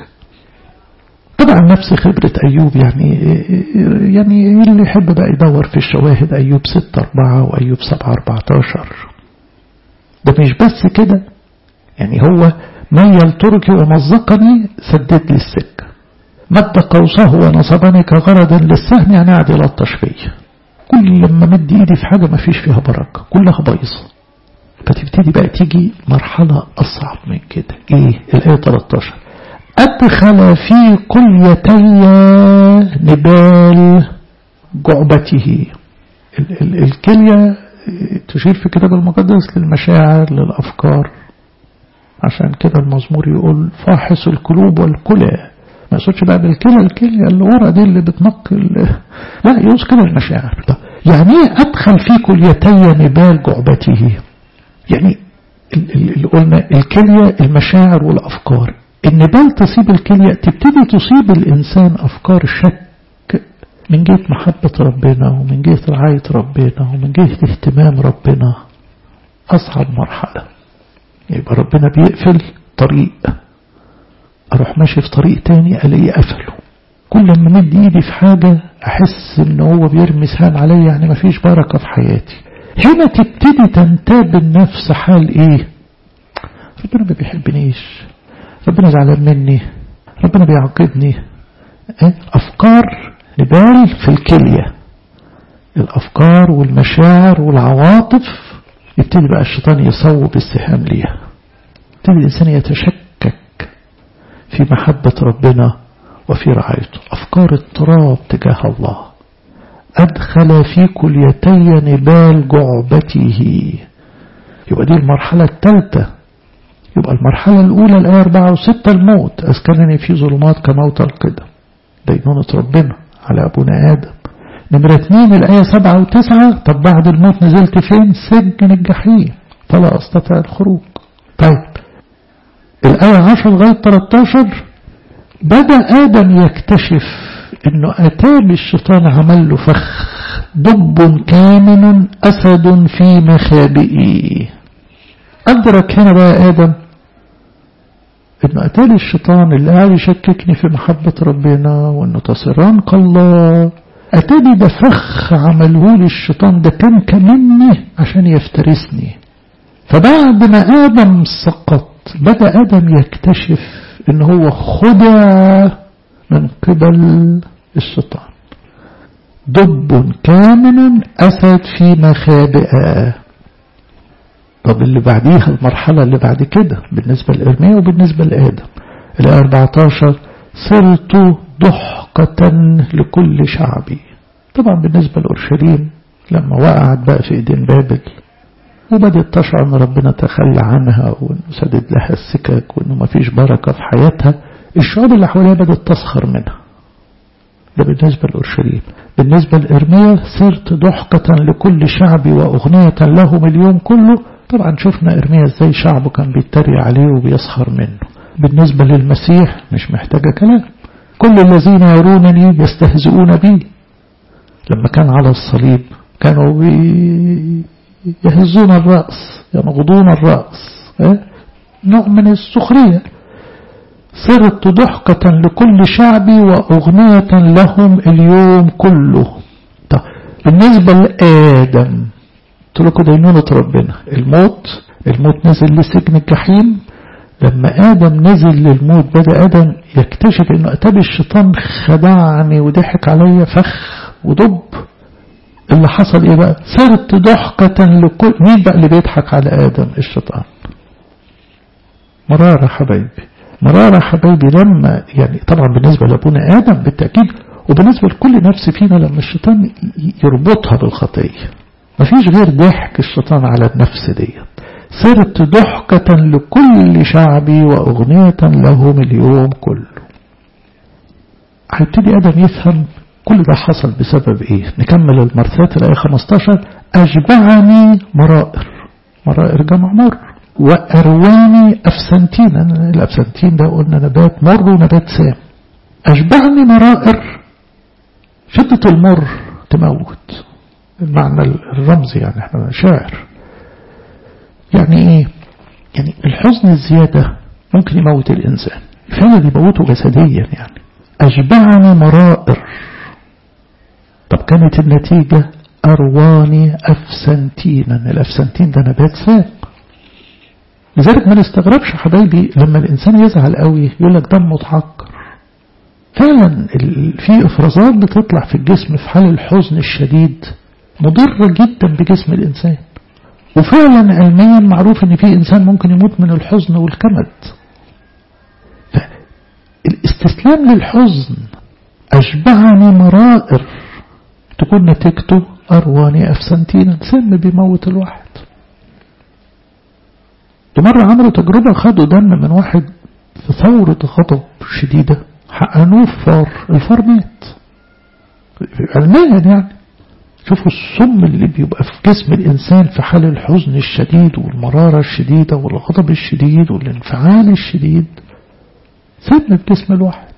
طبعا نفس خبرة أيوب يعني يعني اللي يحب بقى يدور في الشواهد أيوب 6 4 وأيوب 7 14 ده مش بس كده يعني هو ميل تركي ومزقني سدد لي السكة مد قوسه ونصبني كغرض للسهم يعني قاعد يلطش فيا كل لما مد ايدي في حاجة ما فيش فيها بركة كلها بايظة فتبتدي بقى تيجي مرحلة أصعب من كده ايه الآية 13 أدخل في قليتي نبال جعبته ال ال الكلية تشير في كتاب المقدس للمشاعر للأفكار عشان كده المزمور يقول فاحص القلوب والكلى ما يقصدش بقى بالكلى الكلية اللي ورا دي اللي بتنقل لا يذكر المشاعر يعني ايه أدخل في كليتي نبال جعبته يعني اللي قلنا الكلية المشاعر والأفكار النبال تصيب الكلية تبتدي تصيب الإنسان أفكار شك من جهة محبة ربنا ومن جهة رعاية ربنا ومن جهة اهتمام ربنا أصعب مرحلة يبقى ربنا بيقفل طريق أروح ماشي في طريق تاني ألاقيه قفله كل ما مد إيدي في حاجة أحس إن هو بيرمي سهام عليا يعني مفيش بركة في حياتي هنا تبتدي تنتاب النفس حال إيه ربنا ما بيحبنيش ربنا زعلان مني ربنا بيعاقبني أفكار نبال في الكلية الأفكار والمشاعر والعواطف يبتدي بقى الشيطان يصوب السهام ليها يبتدي الإنسان يتشكك في محبة ربنا وفي رعايته أفكار اضطراب تجاه الله أدخل في كليتي نبال جعبته يبقى دي المرحلة الثالثة يبقى المرحلة الأولى الآية 4 و6 الموت أسكنني في ظلمات كموت القدم دينونة ربنا على أبونا آدم نمرة اثنين الآية سبعة وتسعة طب بعد الموت نزلت فين سجن الجحيم فلا أستطيع الخروج طيب الآية 10 لغاية 13 بدأ آدم يكتشف انه اتى الشيطان عمل له فخ دب كامن أسد في مخابئه أدرك هنا بقى آدم انه اتالي الشيطان اللي قاعد يشككني في محبة ربنا وانه تصران الله اتالي ده فخ عمله لي الشيطان ده كان كمني عشان يفترسني فبعد ما آدم سقط بدأ آدم يكتشف ان هو خدع من قبل الشيطان دب كامن أسد في مخابئه طب اللي بعديها المرحلة اللي بعد كده بالنسبة لإرميا وبالنسبة لآدم الآية 14 صرت ضحكة لكل شعبي طبعا بالنسبة لأورشليم لما وقعت بقى في إيدين بابل وبدأت تشعر أن ربنا تخلى عنها وأنه سدد لها السكك وأنه ما فيش بركة في حياتها الشعوب اللي حواليها بدأت تسخر منها ده بالنسبة لأورشليم بالنسبة لإرميا صرت ضحكة لكل شعبي وأغنية لهم اليوم كله طبعا شفنا إرميا ازاي شعبه كان بيتريق عليه وبيسخر منه بالنسبة للمسيح مش محتاجة كلام كل الذين يرونني يستهزئون بي لما كان على الصليب كانوا يهزون الرأس ينغضون الرأس نوع من السخرية صرت ضحكة لكل شعبي وأغنية لهم اليوم كله طب بالنسبة لآدم قلت لكم دينونة ربنا الموت الموت نزل لسجن الجحيم لما آدم نزل للموت بدأ آدم يكتشف انه أتاب الشيطان خدعني وضحك عليا فخ ودب اللي حصل ايه بقى صرت ضحكة لكل مين بقى اللي بيضحك على آدم الشيطان مرارة حبايبي مرارة حبايبي لما يعني طبعا بالنسبة لأبونا آدم بالتأكيد وبالنسبة لكل نفس فينا لما الشيطان يربطها بالخطية مفيش غير ضحك الشيطان على النفس ديت صرت ضحكة لكل شعبي وأغنية لهم اليوم كله هيبتدي آدم يفهم كل ده حصل بسبب ايه نكمل المرثات الآية 15 أشبعني مرائر مرائر جمع مر وأرواني أفسنتين الأفسنتين ده قلنا نبات مر ونبات سام أشبعني مرائر شدة المر تموت المعنى الرمزي يعني احنا شاعر يعني ايه يعني الحزن الزيادة ممكن يموت الإنسان فعلا يموته جسديا يعني أشبعني مرائر طب كانت النتيجة أرواني أفسنتينا الأفسنتين ده نبات سام لذلك ما نستغربش حبايبي لما الإنسان يزعل قوي يقول لك دمه اتعكر فعلا في إفرازات بتطلع في الجسم في حال الحزن الشديد مضرة جدا بجسم الإنسان وفعلا علميا معروف ان في انسان ممكن يموت من الحزن والكمد فالاستسلام للحزن اشبعني مرائر تكون نتيجته ارواني افسنتين سم بيموت الواحد مرة عملوا تجربة خدوا دم من واحد في ثورة غضب شديدة حقنوه فار الفار مات علميا يعني شوفوا السم اللي بيبقى في جسم الإنسان في حال الحزن الشديد والمرارة الشديدة والغضب الشديد والانفعال الشديد سم في جسم الواحد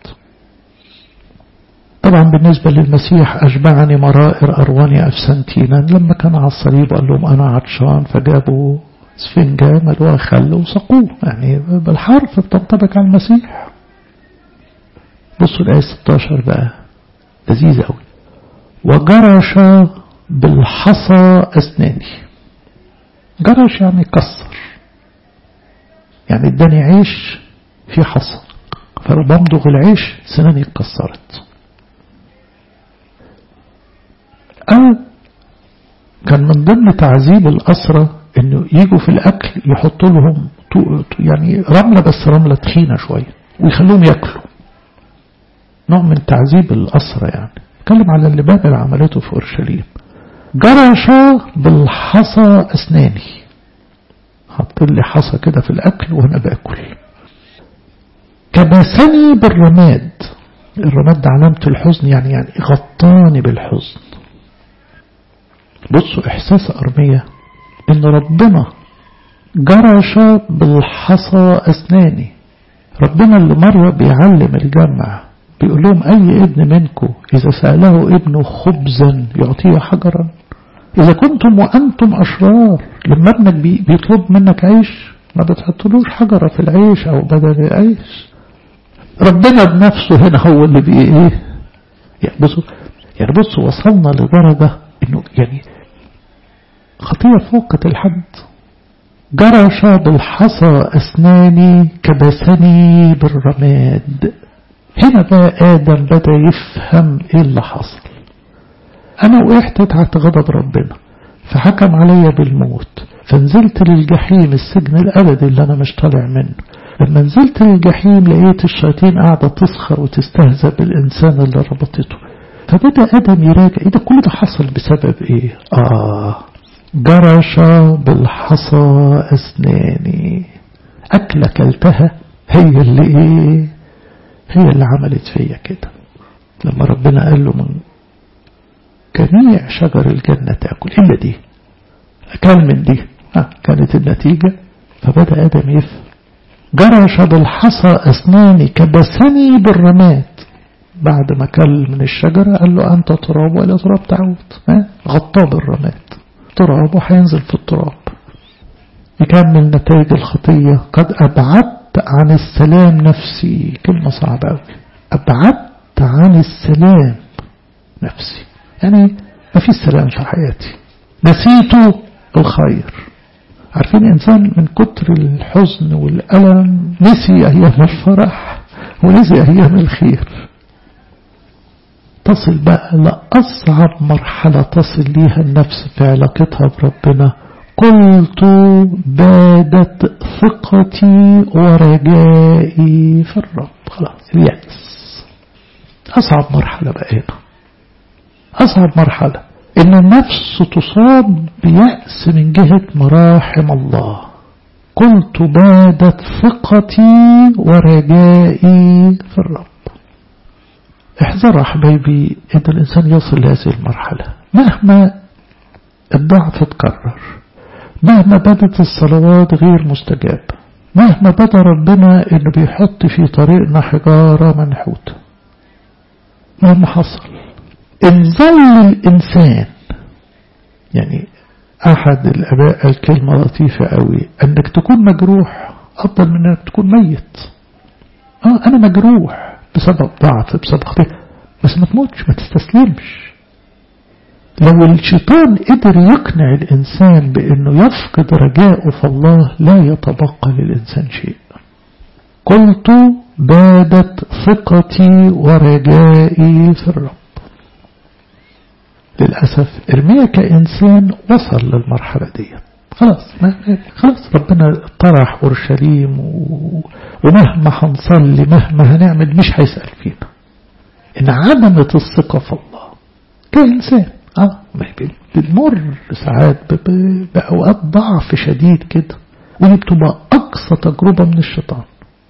طبعا بالنسبة للمسيح أشبعني مرائر أرواني أفسنتينا لما كان على الصليب قال لهم أنا عطشان فجابوا سفنجة ملوها خل وسقوه يعني بالحرف بتنطبق على المسيح بصوا الآية 16 بقى لذيذة قوي وجرش بالحصى أسناني جرش يعني كسر يعني اداني عيش في حصى فبمضغ العيش سناني اتكسرت أو كان من ضمن تعذيب الأسرة إنه يجوا في الأكل يحطوا لهم يعني رملة بس رملة تخينة شوية ويخلوهم ياكلوا نوع من تعذيب الأسرة يعني اتكلم على اللي بابل عملته في أورشليم جرش بالحصى أسناني حط لي حصى كده في الأكل وأنا باكل كبسني بالرماد الرماد ده علامة الحزن يعني يعني غطاني بالحزن بصوا إحساس أرمية إن ربنا جرش بالحصى أسناني ربنا اللي مرة بيعلم الجمع بيقول لهم أي ابن منكم إذا سأله ابنه خبزا يعطيه حجرا إذا كنتم وأنتم أشرار لما ابنك بيطلب منك عيش ما بتحطلوش حجرة في العيش أو بدل العيش ربنا بنفسه هنا هو اللي بي إيه يعني بصوا يعني بصوا وصلنا لدرجة إنه يعني خطية فوقة الحد جرش بالحصى أسناني كبسني بالرماد هنا بقى آدم بدأ يفهم إيه اللي حصل أنا وقعت تحت غضب ربنا فحكم عليا بالموت فنزلت للجحيم السجن الأبدي اللي أنا مش طالع منه لما نزلت للجحيم لقيت الشياطين قاعدة تسخر وتستهزأ بالإنسان اللي ربطته فبدأ آدم يراجع إيه ده كل ده حصل بسبب إيه آه جرش بالحصى أسناني أكلة كلتها هي اللي إيه هي اللي عملت فيا كده لما ربنا قال له من جميع شجر الجنة تأكل إلا دي أكل من دي ها كانت النتيجة فبدأ آدم يفهم جرش بالحصى أسناني كبسني بالرماد بعد ما كل من الشجرة قال له أنت تراب ولا تراب تعود ها غطاه بالرماد تراب وهينزل في التراب يكمل نتائج الخطية قد أبعدت أبعدت عن السلام نفسي كلمة صعبة أوي أبعدت عن السلام نفسي يعني ما في سلام في حياتي نسيت الخير عارفين إنسان من كتر الحزن والألم نسي أيام الفرح ونسي أيام الخير تصل بقى لأصعب مرحلة تصل ليها النفس في علاقتها بربنا قلت بادت ثقتي ورجائي في الرب خلاص اليأس أصعب مرحلة بقى هنا أصعب مرحلة إن النفس تصاب بيأس من جهة مراحم الله قلت بادت ثقتي ورجائي في الرب احذروا حبايبي ان الانسان يصل لهذه المرحلة مهما الضعف اتكرر مهما بدت الصلوات غير مستجابة مهما بدا ربنا انه بيحط في طريقنا حجارة منحوتة مهما حصل ان ظل الانسان يعني احد الاباء قال كلمة لطيفة قوي انك تكون مجروح افضل من انك تكون ميت اه انا مجروح بسبب ضعف بسبب خطيئة بس ما تموتش ما تستسلمش لو الشيطان قدر يقنع الإنسان بأنه يفقد رجاءه في الله لا يتبقى للإنسان شيء قلت بادت ثقتي ورجائي في الرب للأسف ارميا كإنسان وصل للمرحلة دي خلاص ما خلاص ربنا طرح أورشليم و... ومهما هنصلي مهما هنعمل مش هيسأل فينا إن عدمت الثقة في الله كإنسان اه بنمر ساعات بأوقات ضعف شديد كده ودي بتبقى أقصى تجربة من الشيطان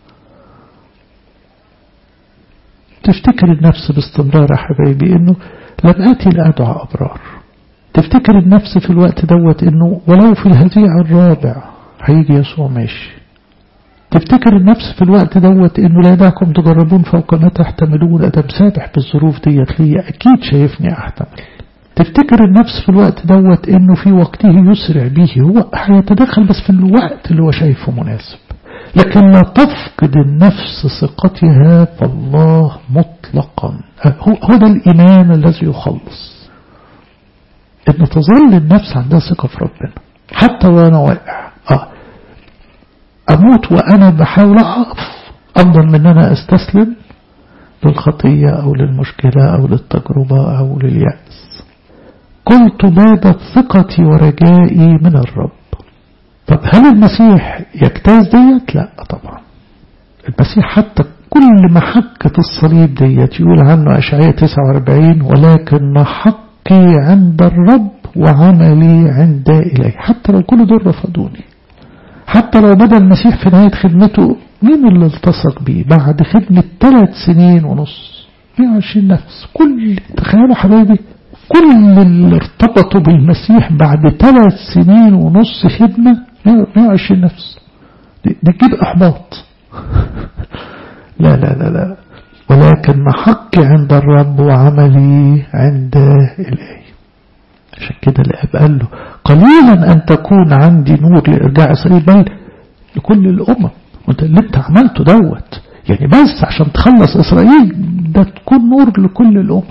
تفتكر النفس باستمرار يا حبايبي انه لم اتي لادعى ابرار تفتكر النفس في الوقت دوت انه ولو في الهزيع الرابع هيجي يسوع ماشي تفتكر النفس في الوقت دوت انه لا يدعكم تجربون فوق ما تحتملون ادم سابح بالظروف ديت ليا اكيد شايفني احتمل تفتكر النفس في الوقت دوت انه في وقته يسرع به هو هيتدخل بس في الوقت اللي هو شايفه مناسب لكن لا تفقد النفس ثقتها في الله مطلقا هو, هو ده الإيمان الذي يخلص إن تظل النفس عندها ثقة في ربنا حتى وأنا واقع آه أموت وأنا بحاول أقف أفضل من أنا أستسلم للخطية أو للمشكلة أو للتجربة أو لليأس قلت بادت ثقتي ورجائي من الرب طب هل المسيح يجتاز ديت لا طبعا المسيح حتى كل محكة الصليب ديت يقول عنه أشعية 49 ولكن حقي عند الرب وعملي عند إليه حتى لو كل دول رفضوني حتى لو بدا المسيح في نهاية خدمته مين اللي التصق بيه بعد خدمة ثلاث سنين ونص 120 نفس كل تخيلوا حبايبي كل اللي ارتبطوا بالمسيح بعد ثلاث سنين ونص خدمة 120 نفس دي تجيب احباط لا لا لا لا ولكن محقي عند الرب وعملي عند إلهي عشان كده الاب قال له قليلا ان تكون عندي نور لارجاع اسرائيل بل لكل الامم وانت اللي انت عملته دوت يعني بس عشان تخلص اسرائيل ده تكون نور لكل الامم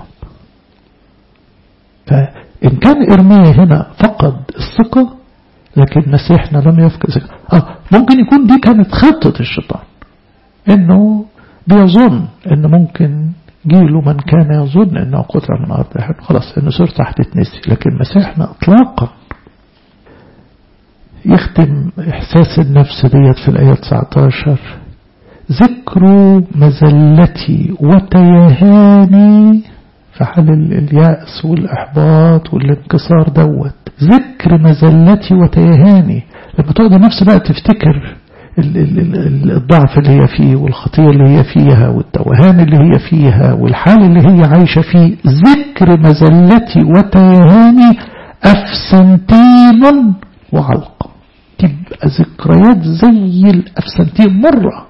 فان كان ارميا هنا فقد الثقه لكن مسيحنا لم يفقد ثقه اه ممكن يكون دي كانت خطه الشيطان انه بيظن ان ممكن جيله من كان يظن انه قطع من ارض خلاص ان صورته هتتنسي لكن مسيحنا اطلاقا يختم احساس النفس ديت في الايه 19 ذكر مزلتي وتيهاني في حال اليأس والإحباط والانكسار دوت ذكر مزلتي وتيهاني لما تقعد النفس بقى تفتكر الضعف اللي هي فيه والخطية اللي هي فيها والتوهان اللي هي فيها والحال اللي هي عايشة فيه ذكر مزلتي وتيهاني أفسنتين وعلقة تبقى ذكريات زي الأفسنتين مرة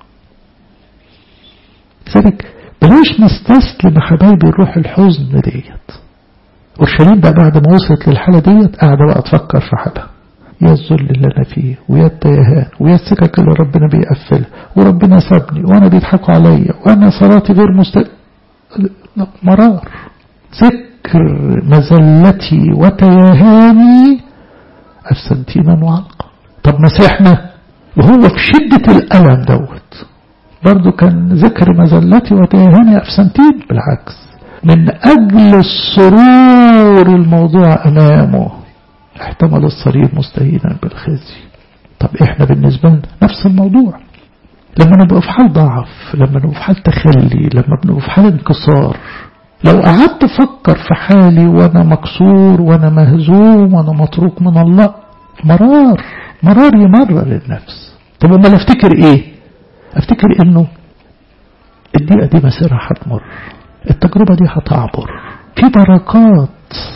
لذلك بلاش نستسلم حبايبي الروح الحزن ديت اورشليم بقى بعد ما وصلت للحالة ديت قاعدة بقى تفكر في حالها يا الذل اللي أنا فيه ويا التيهان ويا السكك اللي ربنا بيقفلها وربنا سابني وأنا بيضحكوا عليا وأنا صلاتي غير مست مرار ذكر مزلتي وتيهاني أفسنتينا وعلقا طب مسيحنا وهو في شدة الألم دوت برضو كان ذكر مزلتي وتيهاني أفسنتين بالعكس من أجل السرور الموضوع أمامه احتمل الصليب مستهينا بالخزي طب احنا بالنسبة لنا نفس الموضوع لما نبقى في حال ضعف لما نبقى في حال تخلي لما بنبقى في حال انكسار لو قعدت افكر في حالي وانا مكسور وانا مهزوم وانا متروك من الله مرار مرار يمرر النفس طب امال افتكر ايه افتكر انه الدقيقة دي مسيرها هتمر التجربة دي هتعبر في بركات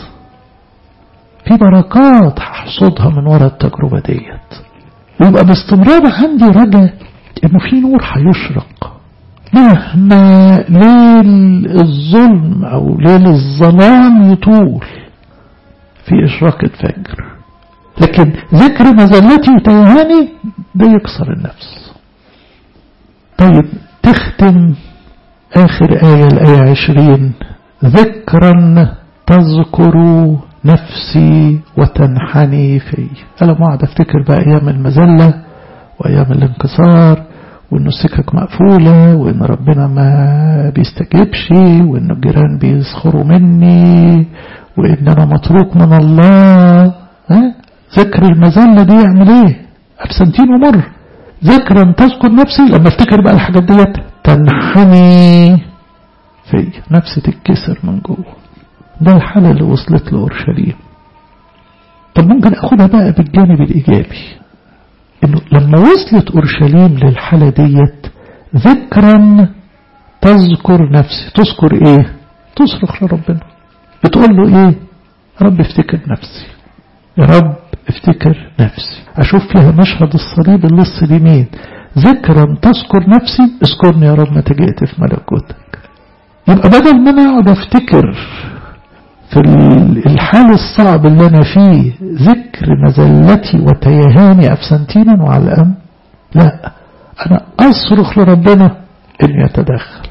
في بركات هحصدها من وراء التجربة ديت ويبقى باستمرار عندي رجاء انه في نور هيشرق مهما ليل الظلم او ليل الظلام يطول في اشراقة فجر لكن ذكر مزلتي وتيهاني ده يكسر النفس طيب تختم آخر آية الآية عشرين ذكرا تذكر نفسي وتنحني في أنا ما أقعد أفتكر بقى أيام المذلة وأيام الانكسار وإنه السكك مقفولة وإن ربنا ما بيستجيبش وإن الجيران بيسخروا مني وإن أنا متروك من الله ها؟ ذكر المذلة دي يعمل إيه أبسنتين ومر ذكرا تذكر نفسي لما افتكر بقى الحاجات ديت تنحني في نفسي تتكسر من جوه ده الحالة اللي وصلت لأورشليم طب ممكن أخدها بقى بالجانب الإيجابي إنه لما وصلت أورشليم للحالة ديت ذكرا تذكر نفسي تذكر إيه تصرخ لربنا بتقول له إيه رب افتكر نفسي يا رب افتكر نفسي أشوف فيها مشهد الصليب اللص اليمين ذكرا تذكر نفسي اذكرني يا رب متى جئت في ملكوتك يبقى بدل ما انا اقعد افتكر في الحال الصعب اللي انا فيه ذكر مزلتي وتيهاني افسنتينا وعلى الام لا انا اصرخ لربنا انه يتدخل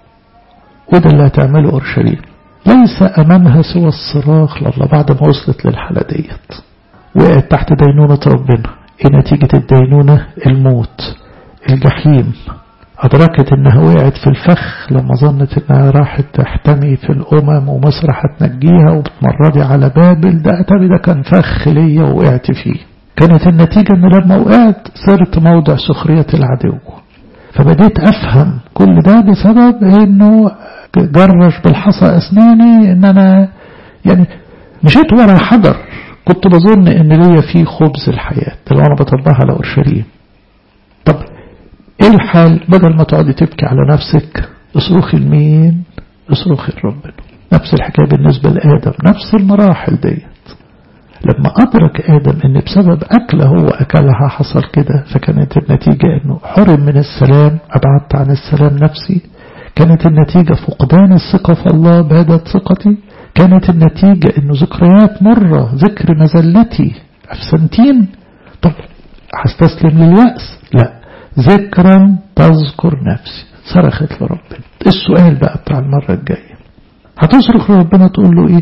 وده اللي هتعمله اورشليم ليس امامها سوى الصراخ لله بعد ما وصلت للحاله ديت وقعت تحت دينونه ربنا ايه نتيجه الدينونه الموت الجحيم أدركت إنها وقعت في الفخ لما ظنت إنها راحت تحتمي في الأمم ومصر هتنجيها وبتمردي على بابل ده أتبي ده كان فخ ليا وقعت فيه كانت النتيجة إن لما وقعت صرت موضع سخرية العدو فبديت أفهم كل ده بسبب إنه جرش بالحصى أسناني إن أنا يعني مشيت ورا حجر كنت بظن إن ليا فيه خبز الحياة ده لو أنا بطبقها على أورشليم طب ايه الحال بدل ما تقعدي تبكي على نفسك اصرخي لمين اصرخي لربنا نفس الحكاية بالنسبة لآدم نفس المراحل ديت لما أدرك آدم أن بسبب أكله هو أكلها حصل كده فكانت النتيجة أنه حرم من السلام أبعدت عن السلام نفسي كانت النتيجة فقدان الثقة في الله بعدت ثقتي كانت النتيجة أنه ذكريات مرة ذكر مزلتي أفسنتين طب هستسلم لليأس لا ذكرا تذكر نفسي صرخت لربنا السؤال بقى بتاع المرة الجاية هتصرخ لربنا تقول له ايه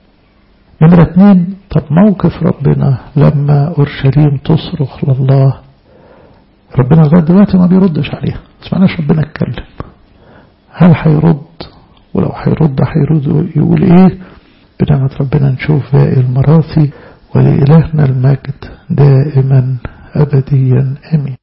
نمرة اتنين طب موقف ربنا لما أورشليم تصرخ لله ربنا لغاية دلوقتي ما بيردش عليها سمعناش ربنا اتكلم هل هيرد ولو هيرد هيرد يقول ايه بنعمة ربنا نشوف باقي المراثي ولإلهنا المجد دائما أبديا أمين